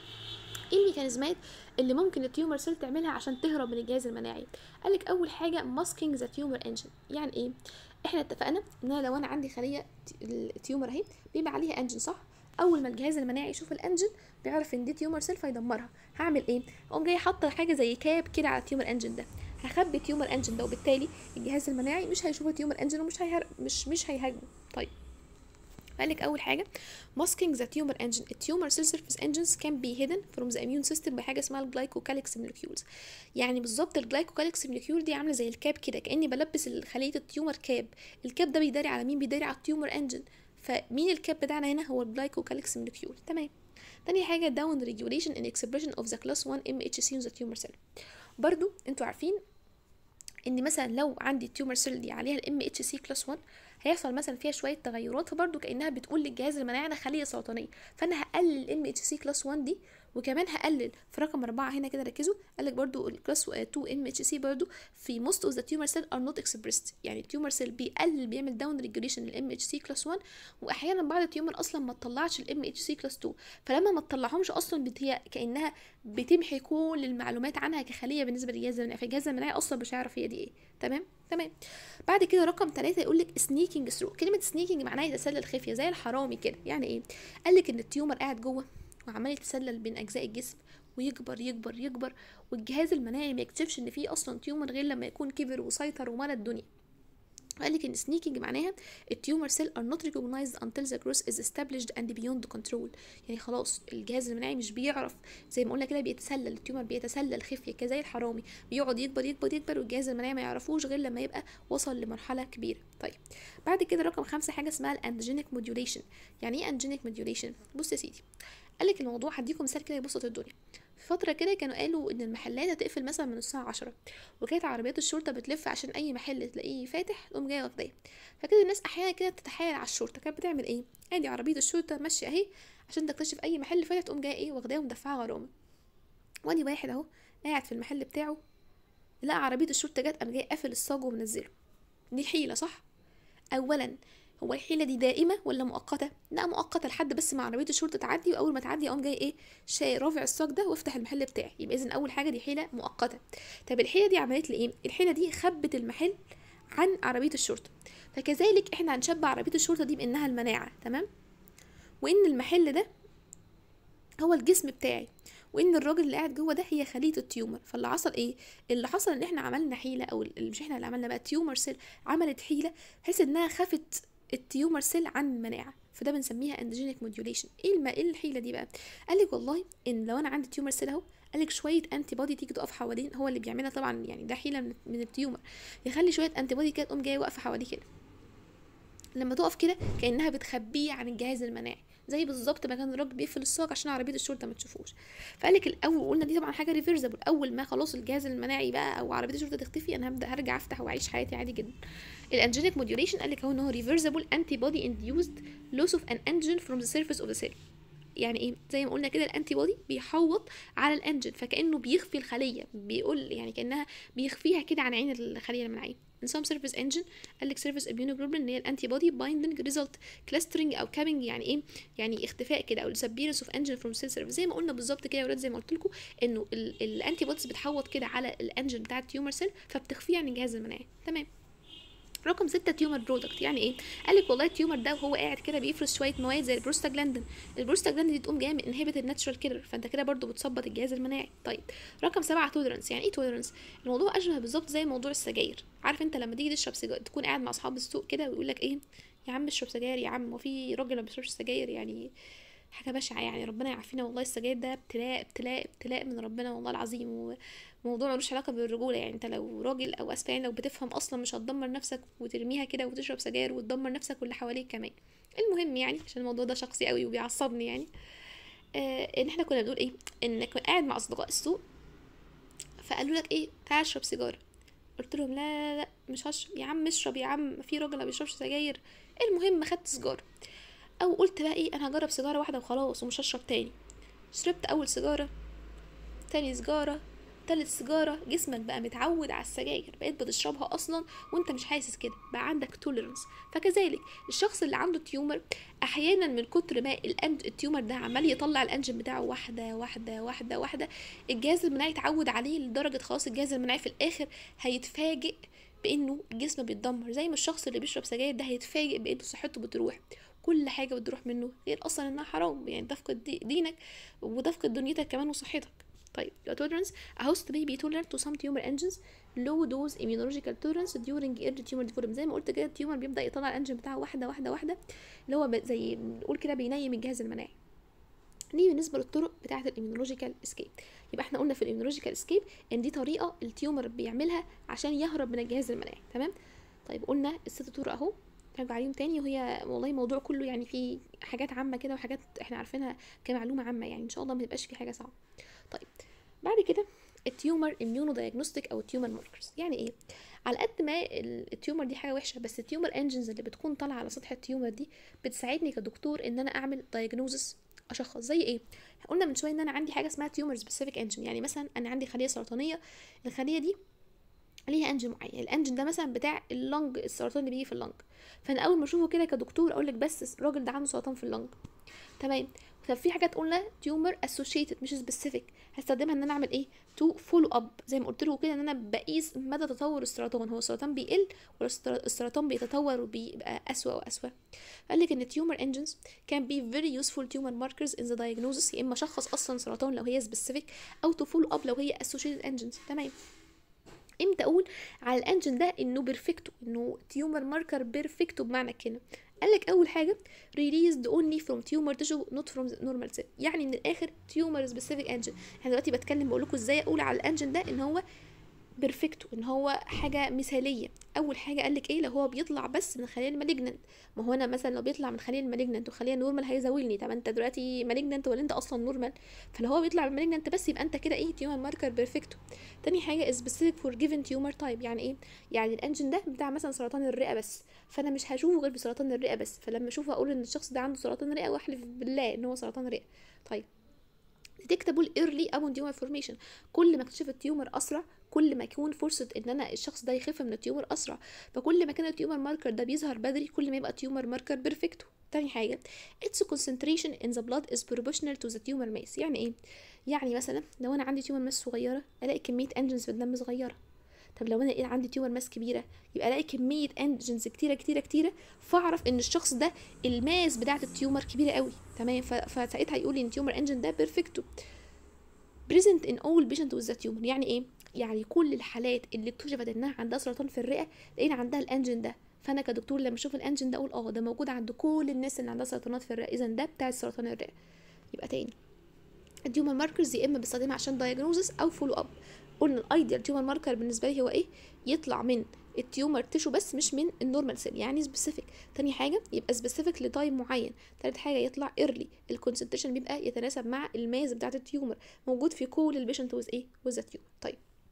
ايه الميكانيزمات اللي ممكن التيومر سيل تعملها عشان تهرب من الجهاز المناعي قالك اول حاجه ماسكينج ذا تيومر انجن يعني ايه احنا اتفقنا ان انا لو انا عندي خليه ت- التيومر اهي بيبقى عليها انجن صح اول ما الجهاز المناعي يشوف الانجن بيعرف ان دي تيومر سيل فيدمرها هعمل ايه اقوم جاي حاطه حاجه زي كاب كده على التيومر انجن ده هخبي التيومر انجن ده وبالتالي الجهاز المناعي مش هيشوف التيومر انجن ومش هيهر... مش مش هيهاجمه طيب قالك اول حاجه masking the tumor engine the tumor cell surface engines can be hidden from the immune system بحاجه اسمها الجلايكوكاليكس molecules يعني بالظبط الجلايكوكاليكس molecule دي عامله زي الكاب كده كاني بلبس خليه التيومر كاب الكاب ده بيداري على مين بيداري على التيومر انجن فمين الكاب بتاعنا هنا هو الجلايكوكاليكس molecule تمام تاني حاجه down regulation and expression of the class 1 MHC in the tumor cell برضو انتوا عارفين ان مثلا لو عندي التيومر سيل دي عليها الام اتش سي كلاس 1 هيحصل مثلا فيها شويه تغيرات فبرضه كانها بتقول للجهاز المناعي انا خليه سرطانيه فانا هقلل الام اتش سي كلاس 1 دي وكمان هقلل في رقم أربعة هنا كده ركزوا قال لك برضو الكلاس 2 ام اتش سي برضو في most of the tumor cell are not expressed يعني التيومر سيل بيقلل بيعمل داون ريجوليشن للام اتش سي كلاس 1 واحيانا بعض التيومر اصلا ما تطلعش الام اتش سي كلاس 2 فلما ما تطلعهمش اصلا بت- هي كانها بتمحي كل المعلومات عنها كخليه بالنسبه للجهاز المناعي فالجهاز المناعي اصلا مش هيعرف هي دي ايه تمام تمام بعد كده رقم ثلاثة يقول لك سنيكينج ثرو كلمة سنيكينج معناها يتسلل خفية زي الحرامي كده يعني ايه قال لك ان التيومر قاعد جوه وعمال يتسلل بين اجزاء الجسم ويكبر يكبر يكبر والجهاز المناعي ما يكتشفش ان فيه اصلا تيومر غير لما يكون كبر وسيطر وملى الدنيا قال لك ان سنيكينج معناها التيومر سيل are not recognized until the growth is established and beyond control يعني خلاص الجهاز المناعي مش بيعرف زي ما قلنا كده بيتسلل التيومر بيتسلل خفيه كده زي الحرامي بيقعد يكبر يكبر يكبر والجهاز المناعي ما يعرفوش غير لما يبقى وصل لمرحله كبيره طيب بعد كده رقم خمسة حاجه اسمها الاندجينيك موديوليشن يعني ايه اندجينيك موديوليشن بص يا سيدي قال لك الموضوع هديكم مثال كده يبسط الدنيا في فتره كده كانوا قالوا ان المحلات هتقفل مثلا من الساعه 10 وكانت عربيات الشرطه بتلف عشان اي محل تلاقيه فاتح تقوم جايه واخداه فكده الناس احيانا كده بتتحايل على الشرطه كانت بتعمل ايه ادي عربيه الشرطه ماشيه اهي عشان تكتشف اي محل فاتح تقوم جايه ايه واخداه ومدفعه غرامه وادي واحد اهو قاعد في المحل بتاعه لقى عربيه الشرطه جت قام جاي قافل الصاج ومنزله دي حيله صح اولا هو الحيله دي دائمه ولا مؤقته لا مؤقته لحد بس ما عربيه الشرطه تعدي واول ما تعدي اقوم جاي ايه شاي رافع الصاج ده وافتح المحل بتاعي يبقى اذا اول حاجه دي حيله مؤقته طب الحيله دي عملت لي ايه الحيله دي خبت المحل عن عربيه الشرطه فكذلك احنا هنشبه عربيه الشرطه دي بانها المناعه تمام وان المحل ده هو الجسم بتاعي وان الراجل اللي قاعد جوه ده هي خليه التيومر فاللي حصل ايه اللي حصل ان احنا عملنا حيله او ال- مش احنا اللي عملنا بقى تيومر سيل عملت حيله بحيث انها خفت التيومر سيل عن المناعه فده بنسميها اندجينيك موديوليشن ايه الم... ايه الحيله دي بقى قال لك والله ان لو انا عندي تيومر سيل اهو قال لك شويه انتي بودي تيجي تقف حوالين هو اللي بيعملها طبعا يعني ده حيله من, من التيومر يخلي شويه انتي بودي كده تقوم جايه واقفه حواليه كده لما تقف كده كانها بتخبيه عن الجهاز المناعي زي بالظبط ما كان الراجل بيقفل الساق عشان عربيه الشرطه ما تشوفوش فقال لك الاول قلنا دي طبعا حاجه ريفرسبل اول ما خلاص الجهاز المناعي بقى او عربيه الشرطه تختفي انا هبدا هرجع افتح واعيش حياتي عادي جدا الانجينيك موديوليشن قال لك اهو ان هو ريفرسبل انتي بودي انديوزد لوس اوف ان انجن فروم ذا سيرفيس اوف ذا سيل يعني ايه زي ما قلنا كده الانتي بودي بيحوط على الانجن فكانه بيخفي الخليه بيقول يعني كانها بيخفيها كده عن عين الخليه المناعيه in some surface engine قال لك surface immunoglobulin اللي هي الانتي بودي binding result clustering او كابينج يعني ايه يعني اختفاء كده او disappearance of engine from cell surface زي ما قلنا بالظبط كده يا ولاد زي ما قلت لكم انه الانتي بوديز بتحوط كده على الانجن بتاع التيومر سيل فبتخفيه عن الجهاز المناعي تمام رقم ستة تيومر برودكت يعني ايه قال لك والله التيومر ده وهو قاعد كده بيفرز شويه مواد زي البروستاجلاندين البروستاجلاندين دي تقوم جايه من انهبت الناتشرال كيلر فانت كده برضو بتثبط الجهاز المناعي طيب رقم سبعة توليرنس يعني ايه توليرنس الموضوع اشبه بالظبط زي موضوع السجاير عارف انت لما تيجي تشرب سجاير تكون قاعد مع اصحاب السوق كده ويقول لك ايه يا عم اشرب سجاير يا عم وفي راجل ما بيشربش سجاير يعني حاجه بشعه يعني ربنا يعافينا والله السجاير ده ابتلاء ابتلاء ابتلاء من ربنا والله العظيم وموضوع ملوش علاقه بالرجوله يعني انت لو راجل او اسفه يعني لو بتفهم اصلا مش هتدمر نفسك وترميها كده وتشرب سجاير وتدمر نفسك واللي حواليك كمان المهم يعني عشان الموضوع ده شخصي قوي وبيعصبني يعني آه ان احنا كنا بنقول ايه انك قاعد مع اصدقاء السوق فقالوا لك ايه تعال اشرب سيجاره قلت لهم لا لا لا مش هشرب يا عم اشرب يا عم في راجل ما بيشربش سجاير المهم خدت سيجاره او قلت بقى ايه انا هجرب سيجاره واحده وخلاص ومش هشرب تاني شربت اول سيجاره تاني سيجاره تالت سيجاره جسمك بقى متعود على السجاير بقيت بتشربها اصلا وانت مش حاسس كده بقى عندك توليرنس فكذلك الشخص اللي عنده تيومر احيانا من كتر ما الأنج... التيومر ده عمال يطلع الانجن بتاعه واحده واحده واحده واحده الجهاز المناعي اتعود عليه لدرجه خلاص الجهاز المناعي في الاخر هيتفاجئ بانه الجسم بيتدمر زي ما الشخص اللي بيشرب سجاير ده هيتفاجئ بانه صحته بتروح كل حاجه بتروح منه غير اصلا انها حرام يعني تفقد دينك وتفقد دنيتك كمان وصحتك طيب tolerance a host may be tolerant to some tumor engines low dose immunological tolerance during early tumor development زي ما قلت كده التيومر بيبدا يطلع الانجن بتاعه واحده واحده واحده اللي هو زي نقول كده بينيم الجهاز المناعي نيجي بالنسبه للطرق بتاعه الاميونولوجيكال اسكيب يبقى احنا قلنا في الاميونولوجيكال اسكيب ان دي طريقه التيومر بيعملها عشان يهرب من الجهاز المناعي تمام طيب قلنا الست طرق اهو نرجع عليهم تاني وهي والله الموضوع كله يعني فيه حاجات عامه كده وحاجات احنا عارفينها كمعلومه عامه يعني ان شاء الله ما تبقاش في حاجه صعبه طيب بعد كده التيومر اميونو دايجنوستيك او التيومر ماركرز يعني ايه على قد ما التيومر دي حاجه وحشه بس التيومر انجنز اللي بتكون طالعه على سطح التيومر دي بتساعدني كدكتور ان انا اعمل دايجنوزس اشخص زي ايه قلنا من شويه ان انا عندي حاجه اسمها تيومر سبيسيفيك انجن يعني مثلا انا عندي خليه سرطانيه الخليه دي ليها انجن معين الانجن ده مثلا بتاع اللنج السرطان اللي بيجي في اللنج فانا اول ما اشوفه كده كدكتور اقول لك بس الراجل ده عنده سرطان في اللنج تمام طب في حاجات قلنا تيومر اسوشيتد مش سبيسيفيك هستخدمها ان انا اعمل ايه تو فولو اب زي ما قلت له كده ان انا بقيس مدى تطور السرطان هو السرطان بيقل ولا السرطان بيتطور وبيبقى اسوأ واسوأ قال لك ان التيومر انجنز كان بي فيري يوسفول تيومر ماركرز ان ذا diagnosis يا اما شخص اصلا سرطان لو هي سبيسيفيك او تو فولو اب لو هي اسوشيتد انجنز تمام امتى اقول على الانجن ده انه بيرفكتو انه تيومر ماركر بيرفكتو بمعنى كده قال لك اول حاجه released only from tumor tissue not from normal cell يعني من الاخر tumor specific engine احنا دلوقتي بتكلم بقول لكم ازاي اقول على الانجن ده ان هو بيرفكتو ان هو حاجه مثاليه اول حاجه قال لك ايه لو هو بيطلع بس من خليه المالجننت ما هو انا مثلا لو بيطلع من خليه المالجننت وخليه نورمال هيزاولني طب انت دلوقتي مالجننت ولا انت اصلا نورمال فلو هو بيطلع من المالجننت بس يبقى انت كده ايه تيومر ماركر بيرفكتو تاني حاجه سبيسيفيك فور جيفن تيومر تايب يعني ايه يعني الانجن ده بتاع مثلا سرطان الرئه بس فانا مش هشوفه غير بسرطان الرئه بس فلما اشوفه اقول ان الشخص ده عنده سرطان رئه واحلف بالله ان هو سرطان رئه طيب ديتكتابل ايرلي ابون تيومر فورميشن كل ما اكتشف التيومر اسرع كل ما يكون فرصة ان انا الشخص ده يخف من التيومر اسرع فكل ما كان التيومر ماركر ده بيظهر بدري كل ما يبقى التيومر ماركر بيرفكتو تاني حاجة its concentration in the blood is proportional to the tumor mass يعني ايه يعني مثلا لو انا عندي تيومر ماس صغيرة الاقي كمية انجنز في الدم صغيرة طب لو انا ايه عندي تيومر ماس كبيره يبقى الاقي كميه انجنز كتيره كتيره كتيره فاعرف ان الشخص ده الماس بتاعه التيومر كبيره قوي تمام فساعتها يقول لي ان التيومر انجن ده بيرفكتو present in all patient with the tumor يعني ايه يعني كل الحالات اللي اكتشفت انها عندها سرطان في الرئه لقينا عندها الانجن ده فانا كدكتور لما اشوف الانجن ده اقول اه ده موجود عند كل الناس اللي عندها سرطانات في الرئه اذا ده بتاع سرطان الرئه يبقى تاني التيومر ماركرز يا اما بستخدمها عشان دايجنوزس او فولو اب قلنا الايديال تيومر ماركر بالنسبه لي هو ايه يطلع من التيومر تيشو بس مش من النورمال سيل يعني سبيسيفيك تاني حاجه يبقى سبيسيفيك لتايم معين تالت حاجه يطلع ايرلي الكونسنتريشن بيبقى يتناسب مع الماز بتاعه التيومر موجود في كل البيشنت ويز ايه ويز تيومر طيب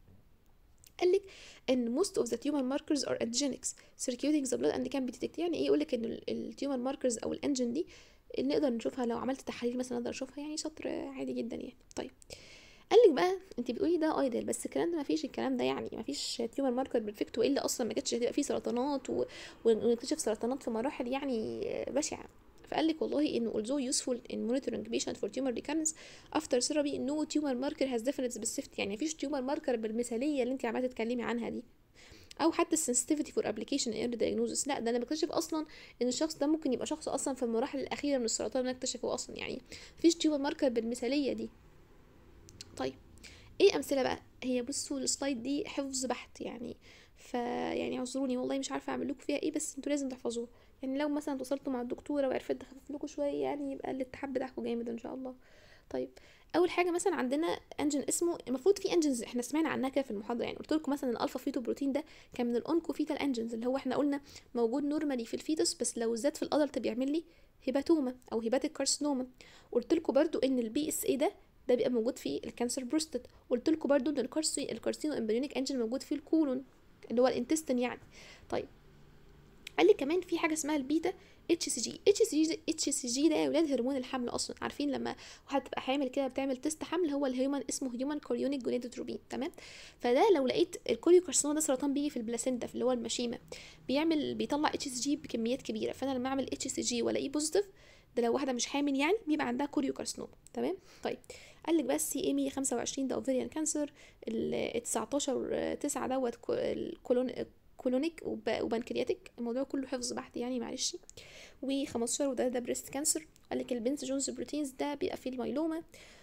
قال لك ان most of the tumor markers are antigenics circulating the blood and can be detected يعني ايه يقول لك ان التيومر ماركرز او الانجن دي نقدر نشوفها لو عملت تحاليل مثلا نقدر نشوفها يعني سطر عادي جدا يعني طيب قال لك بقى انت بتقولي ده ايدل بس الكلام ده مفيش الكلام ده يعني مفيش تيومر ماركر بيرفكت والا اصلا ما كانتش هتبقى فيه سرطانات و... ونكتشف سرطانات في مراحل يعني بشعه فقال لك والله انه although useful in monitoring patient for tumor recurrence after therapy no tumor marker has definite specificity يعني مفيش تيومر ماركر بالمثاليه اللي انت عماله تتكلمي عنها دي او حتى السنسيتيفيتي فور ابلكيشن ايرلي دايجنوزس لا ده انا بكتشف اصلا ان الشخص ده ممكن يبقى شخص اصلا في المراحل الاخيره من السرطان اللي انا اكتشفه اصلا يعني مفيش تيومر ماركر بالمثاليه دي طيب ايه امثله بقى هي بصوا السلايد دي حفظ بحت يعني ف يعني اعذروني والله مش عارفه اعمل لكم فيها ايه بس انتوا لازم تحفظوها يعني لو مثلا اتصلتوا مع الدكتوره وعرفت تخفف لكم شويه يعني يبقى الاتحاد بتاعكم جامد ان شاء الله طيب اول حاجه مثلا عندنا انجن اسمه المفروض في انجنز احنا سمعنا عنها كده في المحاضره يعني قلت لكم مثلا الالفا فيتو بروتين ده كان من الاونكوفيتال انجنز اللي هو احنا قلنا موجود نورمالي في الفيتوس بس لو زاد في الادلت بيعمل لي هيباتوما او هيباتيك كارسينوما قلت لكم برضو ان البي اس اي ده ده بيبقى موجود في الكانسر بروستات قلت لكم برضو ان الكارسي الكارسينو امبريونيك انجن موجود في الكولون اللي هو الانتستين يعني طيب قال لي كمان في حاجه اسمها البيتا اتش سي جي اتش سي جي اتش سي جي ده يا ولاد هرمون الحمل اصلا عارفين لما واحده تبقى حامل كده بتعمل تيست حمل هو الهيومن اسمه هيومن كوريونيك جونيدوتروبين تمام فده لو لقيت الكوريو كارسينوما ده سرطان بيجي في البلاسينتا في اللي هو المشيمه بيعمل بيطلع اتش سي جي بكميات كبيره فانا لما اعمل اتش سي جي والاقيه بوزيتيف ده لو واحده مش حامل يعني بيبقى عندها كوريو كارسينوما تمام طيب قال لك بس سي اي 125 ده اوفيريان كانسر ال 19 9 دوت الكولون كولونيك وبنكرياتيك الموضوع كله حفظ بحت يعني معلش و15 وده ده بريست كانسر قال لك البنز جونز بروتينز ده بيبقى فيه الميلوما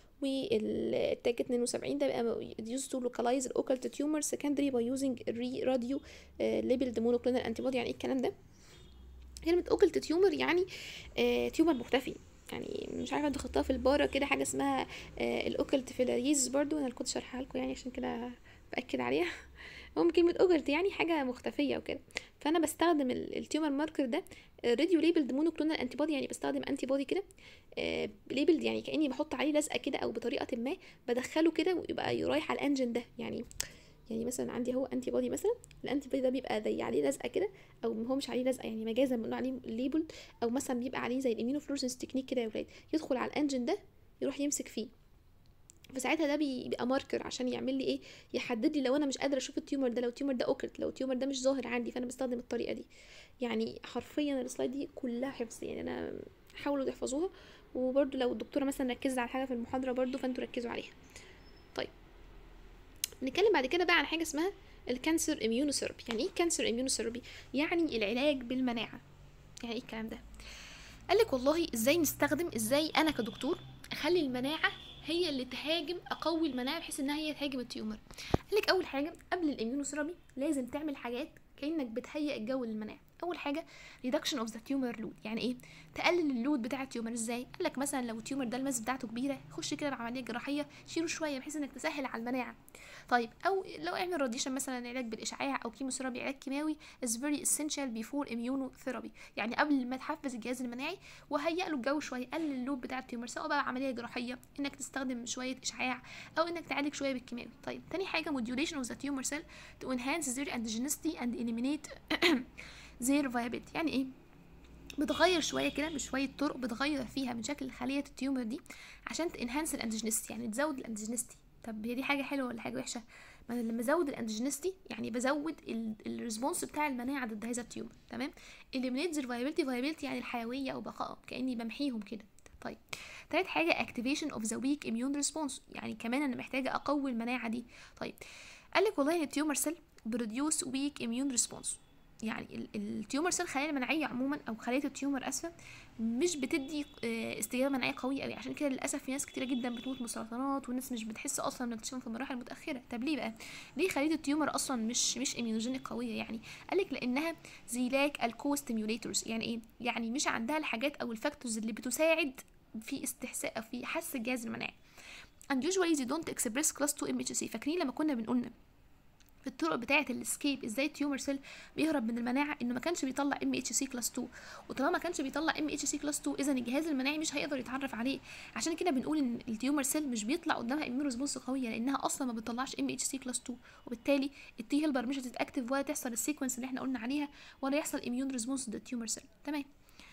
والتاج 72 ده بيبقى used to localize the occult tumor secondary by using radio labeled monoclonal antibody يعني ايه الكلام ده كلمة اوكلت تيومر يعني آه تيومر مختفي يعني مش عارفه انتوا خدتها في البارة كده حاجه اسمها آه الاوكلت فيلاريز برضو انا كنت شارحها لكم يعني عشان كده باكد عليها المهم كلمة اوكلت يعني حاجة مختفية وكده فأنا بستخدم التيومر ماركر ده راديو ليبلد مونوكلونال انتي بودي يعني بستخدم انتي بودي كده آه ليبلد يعني كأني بحط عليه لزقة كده أو بطريقة ما بدخله كده ويبقى رايح على الانجن ده يعني يعني مثلا عندي هو انتي بودي مثلا الانتي بودي ده بيبقى زي عليه لزقه كده او هو مش عليه لزقه يعني مجازا بنقول عليه ليبل او مثلا بيبقى عليه زي الامينوفلورسنس تكنيك كده يا ولاد يدخل على الانجن ده يروح يمسك فيه فساعتها ده بيبقى ماركر عشان يعمل لي ايه يحدد لي لو انا مش قادره اشوف التيومر ده لو التيومر ده اوكلت لو التيومر ده مش ظاهر عندي فانا بستخدم الطريقه دي يعني حرفيا السلايد دي كلها حفظ يعني انا حاولوا تحفظوها وبرده لو الدكتوره مثلا ركزت على حاجه في المحاضره برده فانتوا ركزوا عليها طيب نتكلم بعد كده بقى عن حاجه اسمها الكانسر اميونوثيرابي يعني ايه كانسر اميونوثيرابي يعني العلاج بالمناعه يعني ايه الكلام ده قال لك والله ازاي نستخدم ازاي انا كدكتور اخلي المناعه هي اللي تهاجم اقوي المناعه بحيث انها هي تهاجم التيومر قال لك اول حاجه قبل الاميونوثيرابي لازم تعمل حاجات كانك بتهيئ الجو للمناعه اول حاجه ريدكشن اوف ذا تيومر لود يعني ايه تقلل اللود بتاع التيومر ازاي قال لك مثلا لو التيومر ده الماس بتاعته كبيره خش كده بعمليه جراحيه شيله شويه بحيث انك تسهل على المناعه طيب او لو اعمل راديشن مثلا علاج بالاشعاع او كيموثيرابي علاج كيماوي is very essential before immunotherapy يعني قبل ما تحفز الجهاز المناعي وهيئ له الجو شويه قلل اللود بتاع التيومر سواء بقى عمليه جراحيه انك تستخدم شويه اشعاع او انك تعالج شويه بالكيماوي طيب تاني حاجه modulation of the tumor cell to enhance their antigenicity and eliminate their viability يعني ايه بتغير شويه كده بشويه طرق بتغير فيها من شكل خليه التيومر دي عشان تنهانس الانتيجينستي يعني تزود الانتيجينستي طب هي دي حاجه حلوه ولا حاجه وحشه ما انا لما ازود الانتيجينستي يعني بزود الريسبونس بتاع المناعه ضد هذا التيومر تمام eliminate their viability viability يعني الحيويه او بقائهم كاني بمحيهم كده طيب تالت حاجه activation of the weak immune response يعني كمان انا محتاجه اقوي المناعه دي طيب قال لك والله ان التيومر سيل بروديوس weak immune response يعني التيومر سيل الخلايا المناعيه عموما او خلايا التيومر اسفه مش بتدي استجابه مناعيه قويه قوي عشان كده للاسف في ناس كتيره جدا بتموت من السرطانات والناس مش بتحس اصلا بنكتشفهم في المراحل المتاخره طب ليه بقى ليه خليه التيومر اصلا مش مش اميونوجينيك قويه يعني قالك لانها زي لاك الكو ستيميوليتورز يعني ايه يعني مش عندها الحاجات او الفاكتورز اللي بتساعد في استحساء في حس الجهاز المناعي and usually they don't express class 2 MHC فاكرين لما كنا بنقولنا في الطرق بتاعه الاسكيب ازاي التيومر سيل بيهرب من المناعه انه ما كانش بيطلع ام اتش سي كلاس 2 وطالما ما كانش بيطلع ام اتش سي كلاس 2 اذا الجهاز المناعي مش هيقدر يتعرف عليه عشان كده بنقول ان التيومر سيل مش بيطلع قدامها اميون ريسبونس قويه لانها اصلا ما بتطلعش ام اتش سي كلاس 2 وبالتالي التي هيلبر مش هتتاكتف ولا تحصل السيكونس اللي احنا قلنا عليها ولا يحصل اميون ريسبونس ضد التيومر سيل تمام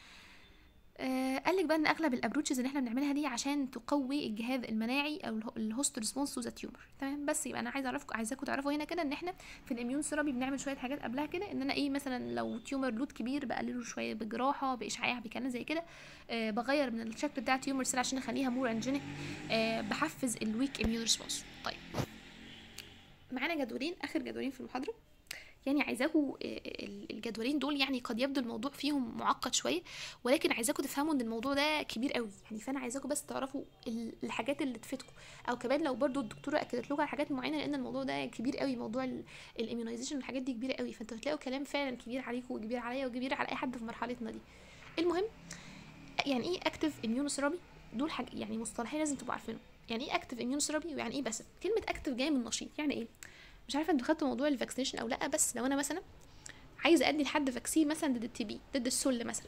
آه قال لك بقى ان اغلب الابروتشز اللي احنا بنعملها دي عشان تقوي الجهاز المناعي او الهوست ريسبونس تو ذا تيومر تمام بس يبقى انا عايزه اعرفكم عايزاكم تعرفوا هنا كده ان احنا في الاميون ثيرابي بنعمل شويه حاجات قبلها كده ان انا ايه مثلا لو تيومر لود كبير بقلله شويه بجراحه باشعاع بكلام زي كده آه بغير من الشكل بتاع التيومر سيل عشان اخليها مور انجينيك آه بحفز الويك اميون ريسبونس طيب معانا جدولين اخر جدولين في المحاضره يعني عايزاكم الجدولين دول يعني قد يبدو الموضوع فيهم معقد شويه ولكن عايزاكم تفهموا ان الموضوع ده كبير قوي يعني فانا عايزاكم بس تعرفوا الحاجات اللي تفيدكم او كمان لو برضو الدكتوره اكدت لكم على حاجات معينه لان الموضوع ده كبير قوي موضوع الاميونيزيشن والحاجات دي كبيره قوي فانتوا هتلاقوا كلام فعلا كبير عليكم وكبير عليا وكبير على اي حد في مرحلتنا دي المهم يعني ايه اكتف اميونوثيرابي دول حاجه يعني مصطلحين لازم تبقوا عارفينهم يعني ايه اكتف اميونوثيرابي ويعني ايه باسف كلمه اكتف جايه من نشيط يعني ايه مش عارفه انتوا خدتوا موضوع الفاكسينيشن او لا بس لو انا مثلا عايزه ادي لحد فاكسين مثلا ضد التي بي ضد السل مثلا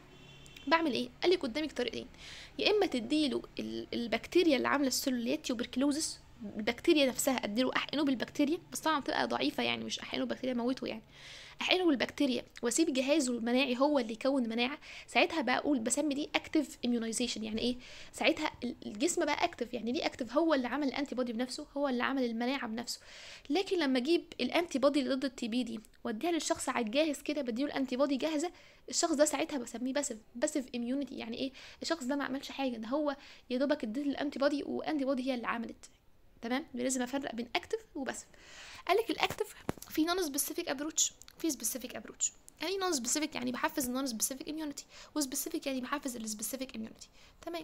بعمل ايه قال لي قدامك طريقتين يا اما تديله البكتيريا اللي عامله السل اللي هي تيوبركلوزس البكتيريا نفسها اديله احقنه بالبكتيريا بس طبعا بتبقى ضعيفه يعني مش احقنه بكتيريا موته يعني احقنه بالبكتيريا واسيب جهازه المناعي هو اللي يكون مناعه ساعتها بقى اقول بسمي دي اكتف اميونيزيشن يعني ايه ساعتها الجسم بقى اكتف يعني ليه اكتف هو اللي عمل الانتي بودي بنفسه هو اللي عمل المناعه بنفسه لكن لما اجيب الانتي بودي اللي ضد التي بي دي واديها للشخص على الجاهز كده بديله الانتي بودي جاهزه الشخص ده ساعتها بسميه باسف باسف اميونيتي يعني ايه الشخص ده ما عملش حاجه ده هو يا دوبك اديت الانتي بودي وانتي بودي هي اللي عملت تمام لازم افرق بين اكتف وباسف قال لك الاكتف في نون سبيسيفيك ابروتش في سبيسيفيك ابروتش يعني نون سبيسيفيك يعني بحفز النون سبيسيفيك اميونيتي وسبيسيفيك يعني بحفز السبيسيفيك اميونيتي تمام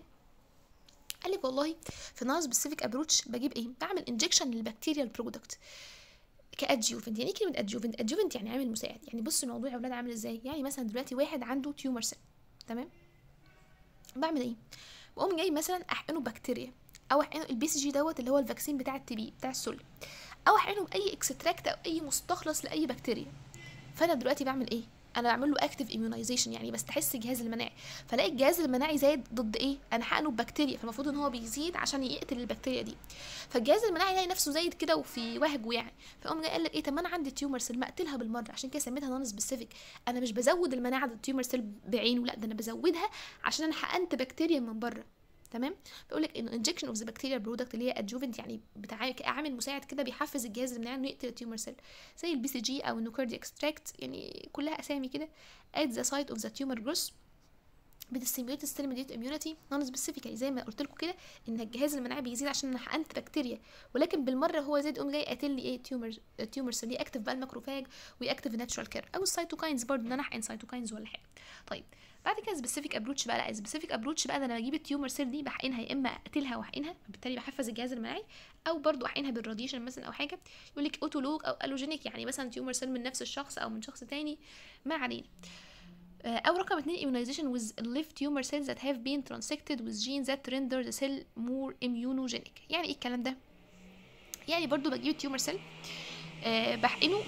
قال لك والله في نون سبيسيفيك ابروتش بجيب ايه بعمل انجكشن للبكتيريال برودكت كادجوفنت يعني ايه كلمه ادجوفنت ادجوفنت يعني عامل مساعد يعني بص الموضوع يا اولاد عامل ازاي يعني مثلا دلوقتي واحد عنده تيومر سيل تمام بعمل ايه بقوم جاي مثلا احقنه بكتيريا او احقنه البي سي جي دوت اللي هو الفاكسين بتاع التي بي بتاع السل او احقنه باي اكستراكت او اي مستخلص لاي بكتيريا فانا دلوقتي بعمل ايه انا بعمل له اكتف اميونيزيشن يعني بستحس الجهاز المناعي فلاقي الجهاز المناعي زاد ضد ايه انا حقنه ببكتيريا فالمفروض ان هو بيزيد عشان يقتل البكتيريا دي فالجهاز المناعي يلاقي نفسه زايد كده وفي وهجه يعني فقام جاي قال لك ايه طب ما انا عندي تيومر سيل ما اقتلها بالمره عشان كده سميتها نون سبيسيفيك انا مش بزود المناعه ضد التيومر سيل بعينه لا ده انا بزودها عشان انا حقنت بكتيريا من بره تمام بيقول لك انه انجكشن اوف ذا بكتيريا برودكت اللي هي ادجوفنت يعني بتاع كعامل مساعد كده بيحفز الجهاز المناعي انه يقتل التيومر سيل زي البي سي جي او النوكاردي اكستراكت يعني كلها اسامي كده at the site of the tumor growth بتستيميوليت السيل ميديت اميونيتي نون سبيسيفيكالي زي ما قلت لكم كده ان الجهاز المناعي بيزيد عشان انا حقنت بكتيريا ولكن بالمره هو زاد قوم جاي قاتل لي ايه تيومر تيومر سيل ياكتف بقى الماكروفاج وياكتف الناتشورال كير او السيتوكاينز برضه ان انا احقن سيتوكاينز ولا حاجه طيب بعد كده سبيسيفيك ابروتش بقى لا سبيسيفيك ابروتش بقى ده انا بجيب التيومر سيل دي بحقنها يا اما اقتلها واحقنها بالتالي بحفز الجهاز المناعي او برضو احقنها بالراديشن مثلا او حاجه يقول لك اوتولوج او الوجينيك يعني مثلا تيومر سيل من نفس الشخص او من شخص تاني ما علينا او رقم اتنين immunization with live tumor cells that have been transected with genes that render the cell more immunogenic يعني ايه الكلام ده يعني برضو بجيب التيومر سيل أه بحقنه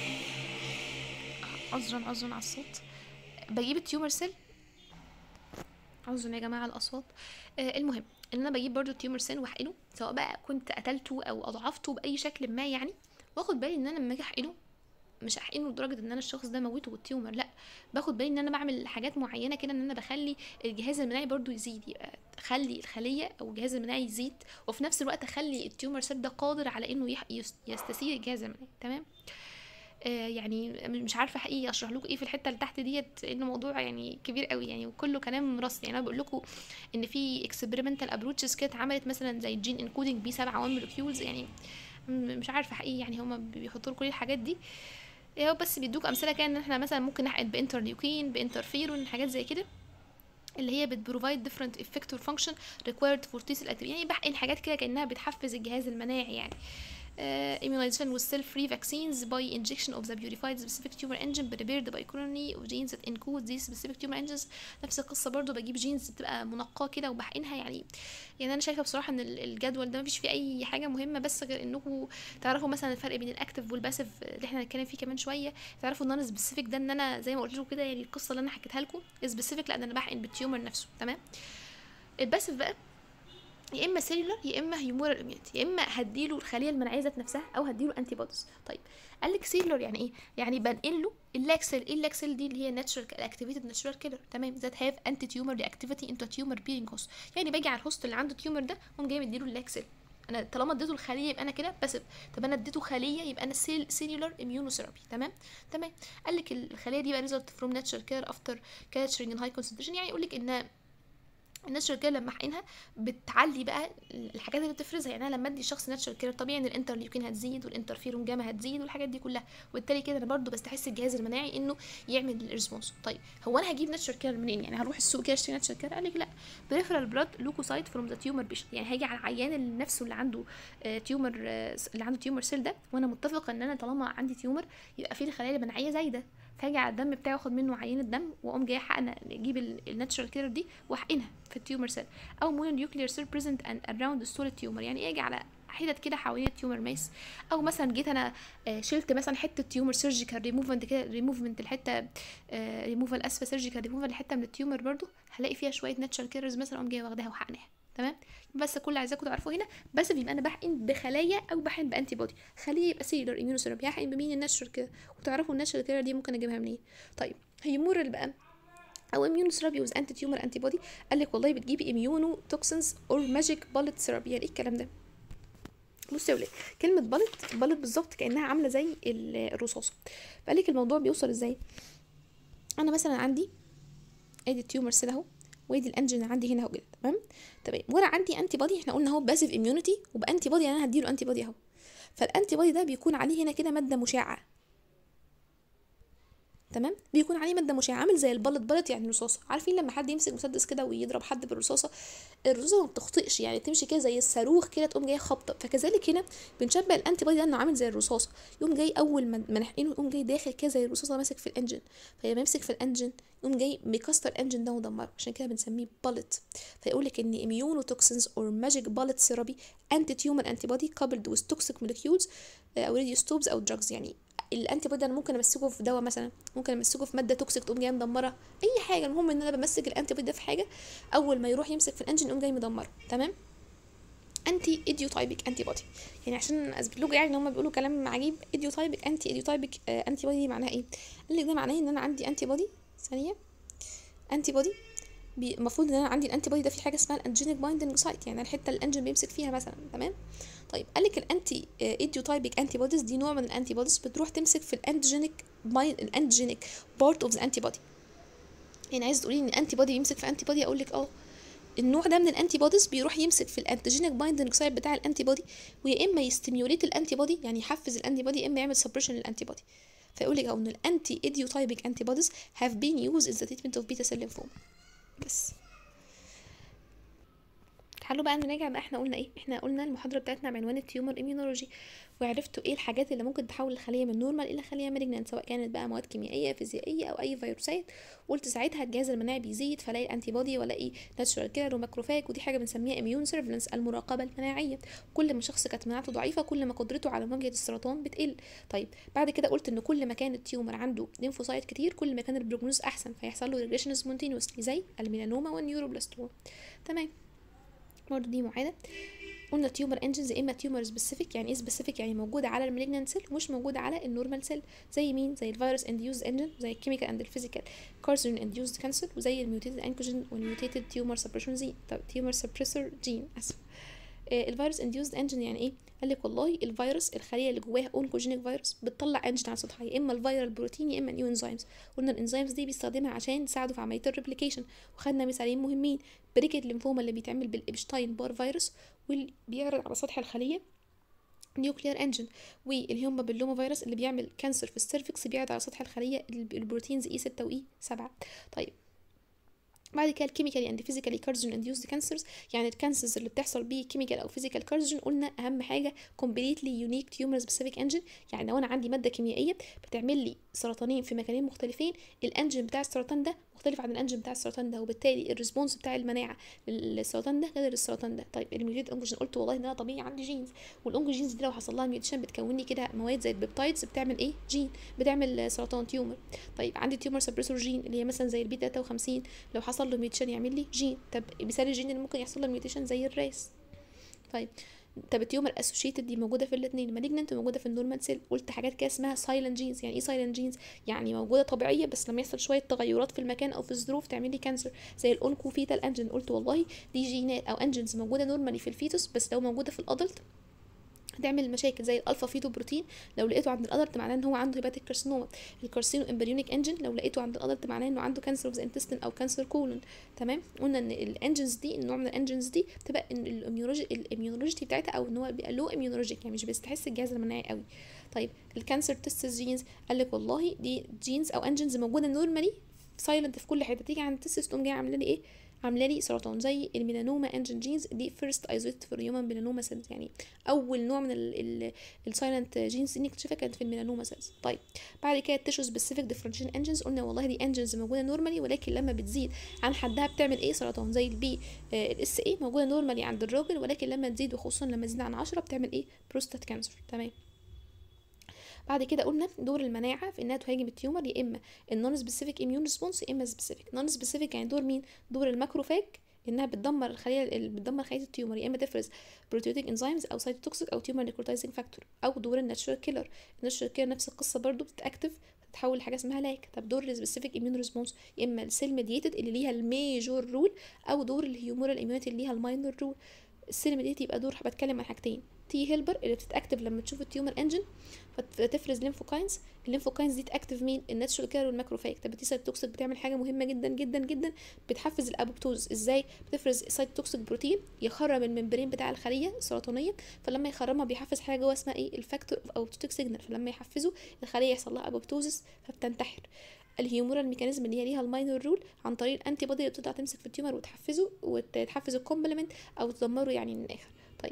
عذرا عذرا على الصوت بجيب التيومر سيل عذرا يا جماعه الاصوات آه المهم ان انا بجيب برضو التيومر سيل واحقنه سواء بقى كنت قتلته او اضعفته باي شكل ما يعني واخد بالي ان انا لما اجي احقنه مش احقنه لدرجه ان انا الشخص ده موته بالتيومر لا باخد بالي ان انا بعمل حاجات معينه كده ان انا بخلي الجهاز المناعي برضو يزيد يبقى اخلي الخليه او الجهاز المناعي يزيد وفي نفس الوقت اخلي التيومر سيل ده قادر على انه يستثير الجهاز المناعي تمام آه يعني مش عارفه حقيقي اشرح لكم ايه في الحته اللي تحت ديت انه موضوع يعني كبير قوي يعني وكله كلام رص يعني انا بقول لكم ان في اكسبيرمنتال ابروتشز كده اتعملت مثلا زي الجين انكودنج بي 7 1 مولكيولز يعني مش عارفه حقيقي يعني هما بيحطوا كل الحاجات دي هو بس بيدوك امثله كده ان احنا مثلا ممكن نحقن بانترليوكين بانترفيرون حاجات زي كده اللي هي بتبروفايد ديفرنت افكتور فانكشن ريكوايرد فور تي سيل يعني بحقن حاجات كده كانها بتحفز الجهاز المناعي يعني uh, immunization with cell-free vaccines by injection of the purified specific tumor engine prepared by colony of genes that encode these specific tumor engines نفس القصة برضو بجيب جينز بتبقى منقاة كده وبحقنها يعني يعني أنا شايفة بصراحة إن الجدول ده مفيش فيه أي حاجة مهمة بس غير إنكم تعرفوا مثلا الفرق بين الأكتف والباسيف اللي إحنا هنتكلم فيه كمان شوية تعرفوا إن أنا سبيسيفيك ده إن أنا زي ما قلت لكم كده يعني القصة اللي أنا حكيتها لكم سبيسيفيك لا ده أنا بحقن بالتيومر نفسه تمام الباسيف بقى يا اما سيلولر يا اما هيومورال اميونيتي يا اما هديله الخليه المناعيه ذات نفسها او هديله انتي بوديز طيب قال لك سيلولر يعني ايه يعني بنقل له اللاكسل ايه اللاكسل دي اللي هي ناتشرال اكتيفيتد ناتشرال كيلر تمام ذات هاف انتي تيومر رياكتيفيتي انتو تيومر بيرنج هوست يعني باجي على الهوست اللي عنده تيومر ده اقوم جاي مديله اللاكسل انا طالما اديته الخليه يبقى انا كده بس طب انا اديته خليه يبقى انا سيل سيلولار اميونوثيرابي تمام تمام قال لك الخليه دي بقى ريزلت فروم ناتشرال كير افتر كاتشرنج ان هاي كونسنتريشن يعني يقول لك ان الناتشرال كيلر لما احقنها بتعلي بقى الحاجات اللي بتفرزها يعني انا لما ادي الشخص ناتشرال كيلر طبيعي ان الانترليوكين هتزيد والانترفيرون جاما هتزيد والحاجات دي كلها وبالتالي كده انا برضو بستحس الجهاز المناعي انه يعمل الريسبونس طيب هو انا هجيب ناتشرال كيلر منين يعني هروح السوق كده اشتري ناتشرال كيلر قال لك لا بريفرال بلاد لوكوسايت فروم ذا تيومر بيشنت يعني هاجي على العيان اللي نفسه اللي عنده تيومر اللي عنده تيومر سيل ده وانا متفقه ان انا طالما عندي تيومر يبقى فيه الخلايا المناعيه زايده فاجي على الدم بتاعي اخد منه عينه دم واقوم جايه حقنه اجيب الناتشرال كيلر دي واحقنها في التيومر سيل او مونونيوكلير سيل بريزنت اراوند السوليد تيومر يعني اجي على حتت كده حوالين التيومر ماس او مثلا جيت انا شلت مثلا حته تيومر سيرجيكال ريموفمنت كده ريموفمنت الحته ريموفال اسفه سيرجيكال ريموفال الحته من التيومر برضو هلاقي فيها شويه ناتشرال كيلرز مثلا اقوم جايه واخداها وحقناها تمام بس كل اللي عايزاكم تعرفوه هنا بس بيبقى انا بحقن بخلايا او بحقن بانتي بودي خليه يبقى سيلر اميونو سيرابي هحقن بمين الناتشرال كده وتعرفوا الناتشرال كده دي ممكن اجيبها منين طيب هيمورال بقى او اميونو ثيرابي وز انتي تيومر انتي بودي قال لك والله بتجيبي اميونو توكسنز اور ماجيك باليت ثيرابي يعني ايه الكلام ده بصوا يا ولاد كلمة باليت باليت بالظبط كأنها عاملة زي الرصاصة فقال لك الموضوع بيوصل ازاي انا مثلا عندي ادي التيومر سيل اهو وادي الانجن عندي هنا اهو كده تمام تمام وانا عندي انتي بودي احنا قلنا اهو باسيف اميونيتي وبانتي بودي انا هديله انتي بودي اهو فالانتي بودي ده بيكون عليه هنا كده ماده مشعه تمام بيكون عليه ماده مشعه عامل زي البلط بلط يعني رصاصه عارفين لما حد يمسك مسدس كده ويضرب حد بالرصاصه الرصاصه ما بتخطئش يعني تمشي كده زي الصاروخ كده تقوم جايه خبطه فكذلك هنا بنشبه الانتي بودي ده انه عامل زي الرصاصه يقوم جاي اول ما نحقنه يقوم جاي داخل كده زي الرصاصه ماسك في الانجن فلما يمسك في الانجن يقوم جاي مكسر الانجن ده ودمره عشان كده بنسميه بلت فيقول لك ان اميونو توكسينز اور ماجيك بلت ثيرابي انتي تيومر انتي بودي كابلد وذ توكسيك مولكيولز او راديوستوبز او دراجز يعني الانتي بودي انا ممكن امسكه في دواء مثلا ممكن امسكه في ماده توكسيك تقوم جايه مدمره اي حاجه المهم ان انا بمسك الانتي بودي ده في حاجه اول ما يروح يمسك في الانجن يقوم جاي مدمره تمام انتي ايديوتايبك انتي بودي يعني عشان اثبت لكم يعني ان هم بيقولوا كلام عجيب ايديوتايبك انتي ايديوتايبك آه انتي بودي معناها ايه قال لك ده معناه ان انا عندي انتي بودي ثانيه انتي بودي المفروض ان انا عندي الانتي بودي ده في حاجه اسمها الانجينيك بايندنج سايت يعني الحته اللي الانجن بيمسك فيها مثلا تمام طيب قال لك الانتي ايديوتايبك انتي بوديز دي نوع من الانتي بوديز بتروح تمسك في الانتيجينيك الانتيجينيك بارت اوف ذا انتي بودي يعني عايز تقولي ان الانتي بودي بيمسك في انتي بودي اقول لك اه النوع ده من الانتي بوديز بيروح يمسك في الانتيجينيك بايندنج سايت بتاع الانتي بودي ويا اما يستيميوليت الانتي بودي يعني يحفز الانتي بودي يا اما يعمل سبريشن للانتي بودي فيقول لك ان الانتي ايديوتايبك انتي بوديز have been used in the treatment of beta cell lymphoma بس تعالوا بقى نراجع بقى احنا قلنا ايه احنا قلنا المحاضره بتاعتنا بعنوان التيومر اميونولوجي وعرفتوا ايه الحاجات اللي ممكن تحول الخليه من نورمال الى خليه مالجنان سواء كانت بقى مواد كيميائيه فيزيائيه او اي فيروسات قلت ساعتها الجهاز المناعي بيزيد فلاقي الانتي بودي والاقي ناتشورال كيلر وماكروفاج ودي حاجه بنسميها اميون سيرفلنس المراقبه المناعيه كل ما شخص كانت مناعته ضعيفه كل ما قدرته على مواجهه السرطان بتقل طيب بعد كده قلت ان كل ما كان التيومر عنده ليمفوسايت كتير كل ما كان البروجنوز احسن فيحصل له ريجريشن سبونتينوسلي زي الميلانوما والنيوروبلاستوما تمام برضه دي معاده قلنا تيومر انجنز يا اما تيومر سبيسيفيك يعني ايه سبيسيفيك يعني موجوده على المالجنانت سيل ومش موجوده على النورمال سيل زي مين زي الفيروس انديوز انجن زي الكيميكال اند الفيزيكال كارسون انديوز كانسر وزي الميوتيتد انكوجين والميوتيتد تيومر سبريشن جين طب تيومر سبريسور جين اسف آه الفيروس انديوز انجن يعني ايه قال لك والله الفيروس الخليه اللي جواها اونكوجينيك فيروس بتطلع انجن على سطحها يا اما الفيرال بروتين يا اما نيو انزيمز قلنا الانزيمز دي بيستخدمها عشان تساعده في عمليه الريبليكيشن وخدنا مثالين مهمين بريكت ليمفوما اللي بيتعمل بالابشتاين بار فيروس واللي بيعرض على سطح الخليه نيوكلير انجن والهيوما باللوما فيروس اللي بيعمل كانسر في السيرفكس بيعرض على سطح الخليه البروتينز اي 6 واي 7 طيب بعد كده الكيميكالي اند فيزيكالي كارجن انديوزد كانسرز يعني الكانسرز اللي بتحصل بيه كيميكال او فيزيكال كارجن قلنا اهم حاجه كومبليتلي يونيك تيومر سبيسيفيك انجن يعني لو انا عندي ماده كيميائيه بتعمل لي سرطانين في مكانين مختلفين الانجن بتاع السرطان ده مختلف عن الانجن بتاع السرطان ده وبالتالي الريسبونس بتاع المناعه للسرطان ده غير السرطان ده طيب الميوتيد انكوجين قلت والله ان انا طبيعي عندي جينز والانكوجينز دي لو حصل لها ميوتيشن بتكون لي كده مواد زي البيبتايدز بتعمل ايه جين بتعمل سرطان تيومر طيب عندي تيومر سبريسور جين اللي هي مثلا زي البي 53 لو حصل له ميوتيشن يعمل لي جين طب مثال الجين اللي ممكن يحصل له ميوتيشن زي الراس طيب طب التيومر اسوشيتد دي موجوده في الاثنين مالجننت وموجوده في النورمال سيل قلت حاجات كده اسمها سايلنت جينز يعني ايه سايلنت جينز يعني موجوده طبيعيه بس لما يحصل شويه تغيرات في المكان او في الظروف تعمل لي كانسر زي الاونكو فيتال انجن قلت والله دي جينات او انجنز موجوده نورمالي في الفيتوس بس لو موجوده في الادلت هتعمل مشاكل زي الالفا فيتو بروتين لو لقيته عند الادلت معناه ان هو عنده هيباتيك كارسينوما الكارسينو امبريونيك انجن لو لقيته عند الادلت معناه انه عنده كانسر اوف انتستين او كانسر كولون تمام قلنا ان الانجنز دي النوع من الانجنز دي بتبقى ان الاميونولوجي الاميونولوجي بتاعتها او ان هو بيبقى لو اميونولوجيك يعني مش بيستحس الجهاز المناعي قوي طيب الكانسر تيستس جينز قال لك والله دي جينز او انجنز موجوده نورمالي سايلنت في كل حته تيجي عند التستس تقوم جايه عامله لي ايه عامله لي سرطان زي الميلانوما انجن جينز دي فيرست ايزوليت فور هيومن ميلانوما سيلز يعني اول نوع من السايلنت جينز دي نكتشفها كانت في الميلانوما سيلز طيب بعد كده التشو سبيسيفيك ديفرنشيشن انجنز قلنا والله دي انجنز موجوده نورمالي ولكن لما بتزيد عن حدها بتعمل ايه سرطان زي البي الاس اي موجوده نورمالي عند الراجل ولكن لما تزيد وخصوصا لما تزيد عن 10 بتعمل ايه بروستات كانسر تمام بعد كده قلنا دور المناعه في انها تهاجم التيومر يا اما النون سبيسيفيك اميون ريسبونس يا اما سبيسيفيك نون سبيسيفيك يعني دور مين دور الماكروفاج انها بتدمر الخليه اللي بتدمر خليه التيومر يا اما تفرز بروتيوتيك انزيمز او سايتوتوكسيك او تيومر نيكروتايزنج فاكتور او دور الناتشورال كيلر الناتشورال كيلر نفس القصه برضو بتتاكتف تتحول لحاجه اسمها لاك طب دور السبيسيفيك اميون ريسبونس يا اما السيل ميديتد اللي ليها الميجور رول او دور الهيومورال اميونيتي اللي ليها الماينور رول السيل ميديتد يبقى دور بتكلم عن حاجتين تي هيلبر اللي بتتاكتف لما تشوف التيومر انجن فتفرز ليمفوكاينز الليمفوكاينز دي تاكتف مين الناتشورال كيلر والماكروفاج طب التي سايتوكسيك بتعمل حاجه مهمه جدا جدا جدا بتحفز الابوبتوز ازاي بتفرز سايتوكسيك بروتين يخرم الممبرين بتاع الخليه السرطانيه فلما يخرمها بيحفز حاجه جوه اسمها ايه الفاكتور اوف اوتوتيك سيجنال فلما يحفزه الخليه يحصل لها ابوبتوزس فبتنتحر الهيومورال ميكانيزم اللي هي ليها الماينور رول عن طريق الانتي بودي اللي بتطلع تمسك في التيومر وتحفزه وتحفز الكومبلمنت او تدمره يعني من الاخر طيب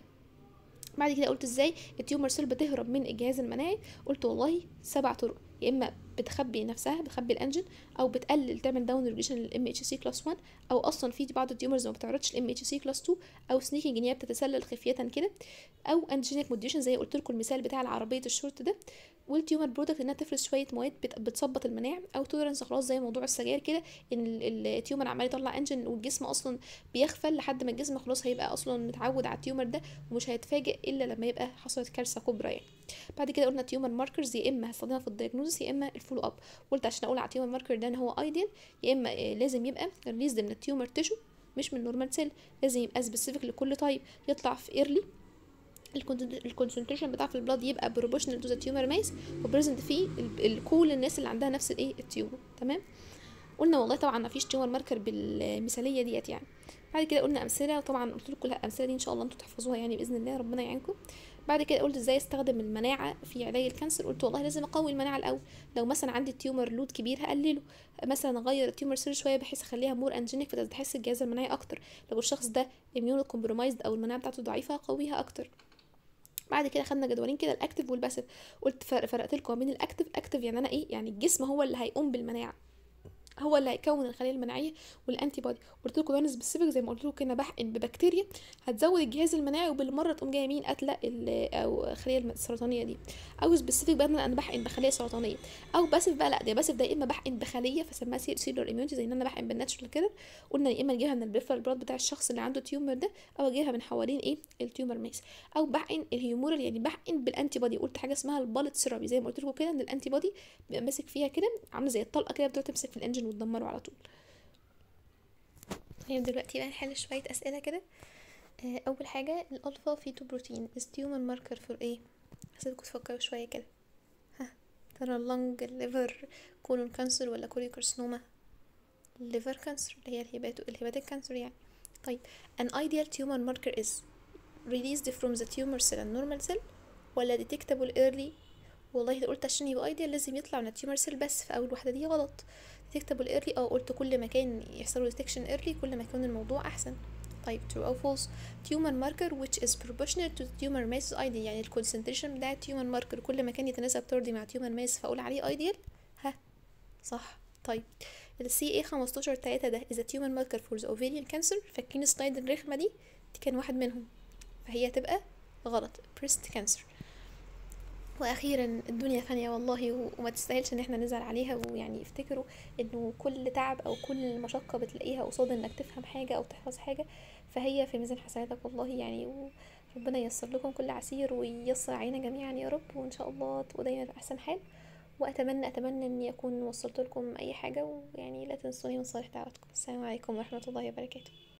بعد كده قلت ازاي التيومر سيل بتهرب من الجهاز المناعي قلت والله سبع طرق يا اما بتخبي نفسها بتخبي الانجن او بتقلل تعمل داون ريجيشن للام اتش سي كلاس 1 او اصلا في بعض التيومرز ما بتعرضش الام اتش سي كلاس 2 او سنيكينج ان هي بتتسلل خفيه كده او انجينيك موديشن زي قلت لكم المثال بتاع العربيه الشورت ده والتيومر برودكت انها تفرز شويه مواد بتثبط المناعه او تولرنس خلاص زي موضوع السجاير كده ان التيومر عمال يطلع انجن والجسم اصلا بيغفل لحد ما الجسم خلاص هيبقى اصلا متعود على التيومر ده ومش هيتفاجئ الا لما يبقى حصلت كارثه كبرى يعني بعد كده قلنا تيومر ماركرز يا اما هستخدمها في الدايجنوزس يا اما الفولو اب قلت عشان اقول على التيومر ماركر ده ان هو ايديال يا اما لازم يبقى ريليزد من التيومر تيشو مش من نورمال سيل لازم يبقى سبيسيفيك لكل تايب يطلع في ايرلي الكونسنتريشن بتاع في البلاد يبقى بروبوشنال تو ذا تيومر ماس وبريزنت فيه كل الناس اللي عندها نفس الايه التيومر تمام قلنا والله طبعا ما فيش تيومر ماركر بالمثاليه ديت يعني بعد كده قلنا امثله طبعا قلت لكم الامثله دي ان شاء الله انتوا تحفظوها يعني باذن الله ربنا يعينكم بعد كده قلت ازاي استخدم المناعه في علاج الكانسر قلت والله لازم اقوي المناعه الاول لو مثلا عندي التيومر لود كبير هقلله مثلا اغير التيومر سيل شويه بحيث اخليها مور انجينيك فتحس الجهاز المناعي اكتر لو الشخص ده اميونو كومبرومايزد او المناعه بتاعته ضعيفه اقويها اكتر بعد كده خدنا جدولين كده الاكتف والباسيف قلت فرقت لكم بين الاكتف اكتف يعني انا ايه يعني الجسم هو اللي هيقوم بالمناعه هو اللي هيكون الخليه المناعيه والانتي بودي قلت لكم ده سبيسيفيك زي ما قلت لكم كده بحقن ببكتيريا هتزود الجهاز المناعي وبالمره تقوم جايه مين قاتله او الخليه السرطانيه دي او سبيسيفيك بقى انا بحقن بخليه سرطانيه او باسف بقى لا ده باسف ده يا اما بحقن بخليه فسماها سيلولر اميونتي زي ان انا بحقن بالناتشورال كده قلنا يا اما اجيبها من البريفرال بلاد بتاع الشخص اللي عنده تيومر ده او اجيبها من حوالين ايه التيومر ميس او بحقن الهيومورال يعني بحقن بالانتي بودي قلت حاجه اسمها البالت سيرابي زي ما قلت لكم كده ان الانتي بودي بيبقى ماسك فيها كده عامله زي الطلقه كده بتقعد تمسك في الانجن وتدمره على طول طيب دلوقتي بقى نحل شوية أسئلة كده آه أول حاجة الألفا فيتو بروتين is human marker for ايه عايزاكم تفكروا شوية كده ها ترى اللنج الليفر كولون كانسر ولا كولي كارسنوما الليفر كانسر اللي هي الهباتو الهباتيك كانسر يعني طيب an ideal tumor marker is released from the tumor cell and normal cell ولا detectable early والله ده قلت عشان يبقى ايديال لازم يطلع من التيومر سيل بس في اول واحده دي غلط تكتبوا الايرلي اه قلت كل ما كان يحصلوا ديتكشن ايرلي كل ما يكون الموضوع احسن طيب true او false tumor marker which is proportional to the tumor mass ID يعني الكونسنتريشن بتاع التيومر ماركر كل ما كان يتناسب طردي مع تيومر ماس فاقول عليه ideal ها صح طيب ال CA 15 3 ده is a tumor marker for the ovarian cancer فاكرين السلايد الرخمة دي دي كان واحد منهم فهي هتبقى غلط breast cancer واخيرا الدنيا فانية والله وما تستاهلش ان احنا نزعل عليها ويعني افتكروا انه كل تعب او كل مشقة بتلاقيها قصاد انك تفهم حاجة او تحفظ حاجة فهي في ميزان حسناتك والله يعني وربنا ييسر لكم كل عسير وييسر علينا جميعا يا رب وان شاء الله تبقوا دايما في احسن حال واتمنى اتمنى اني اكون وصلت لكم اي حاجة ويعني لا تنسوني من صالح دعواتكم السلام عليكم ورحمة الله وبركاته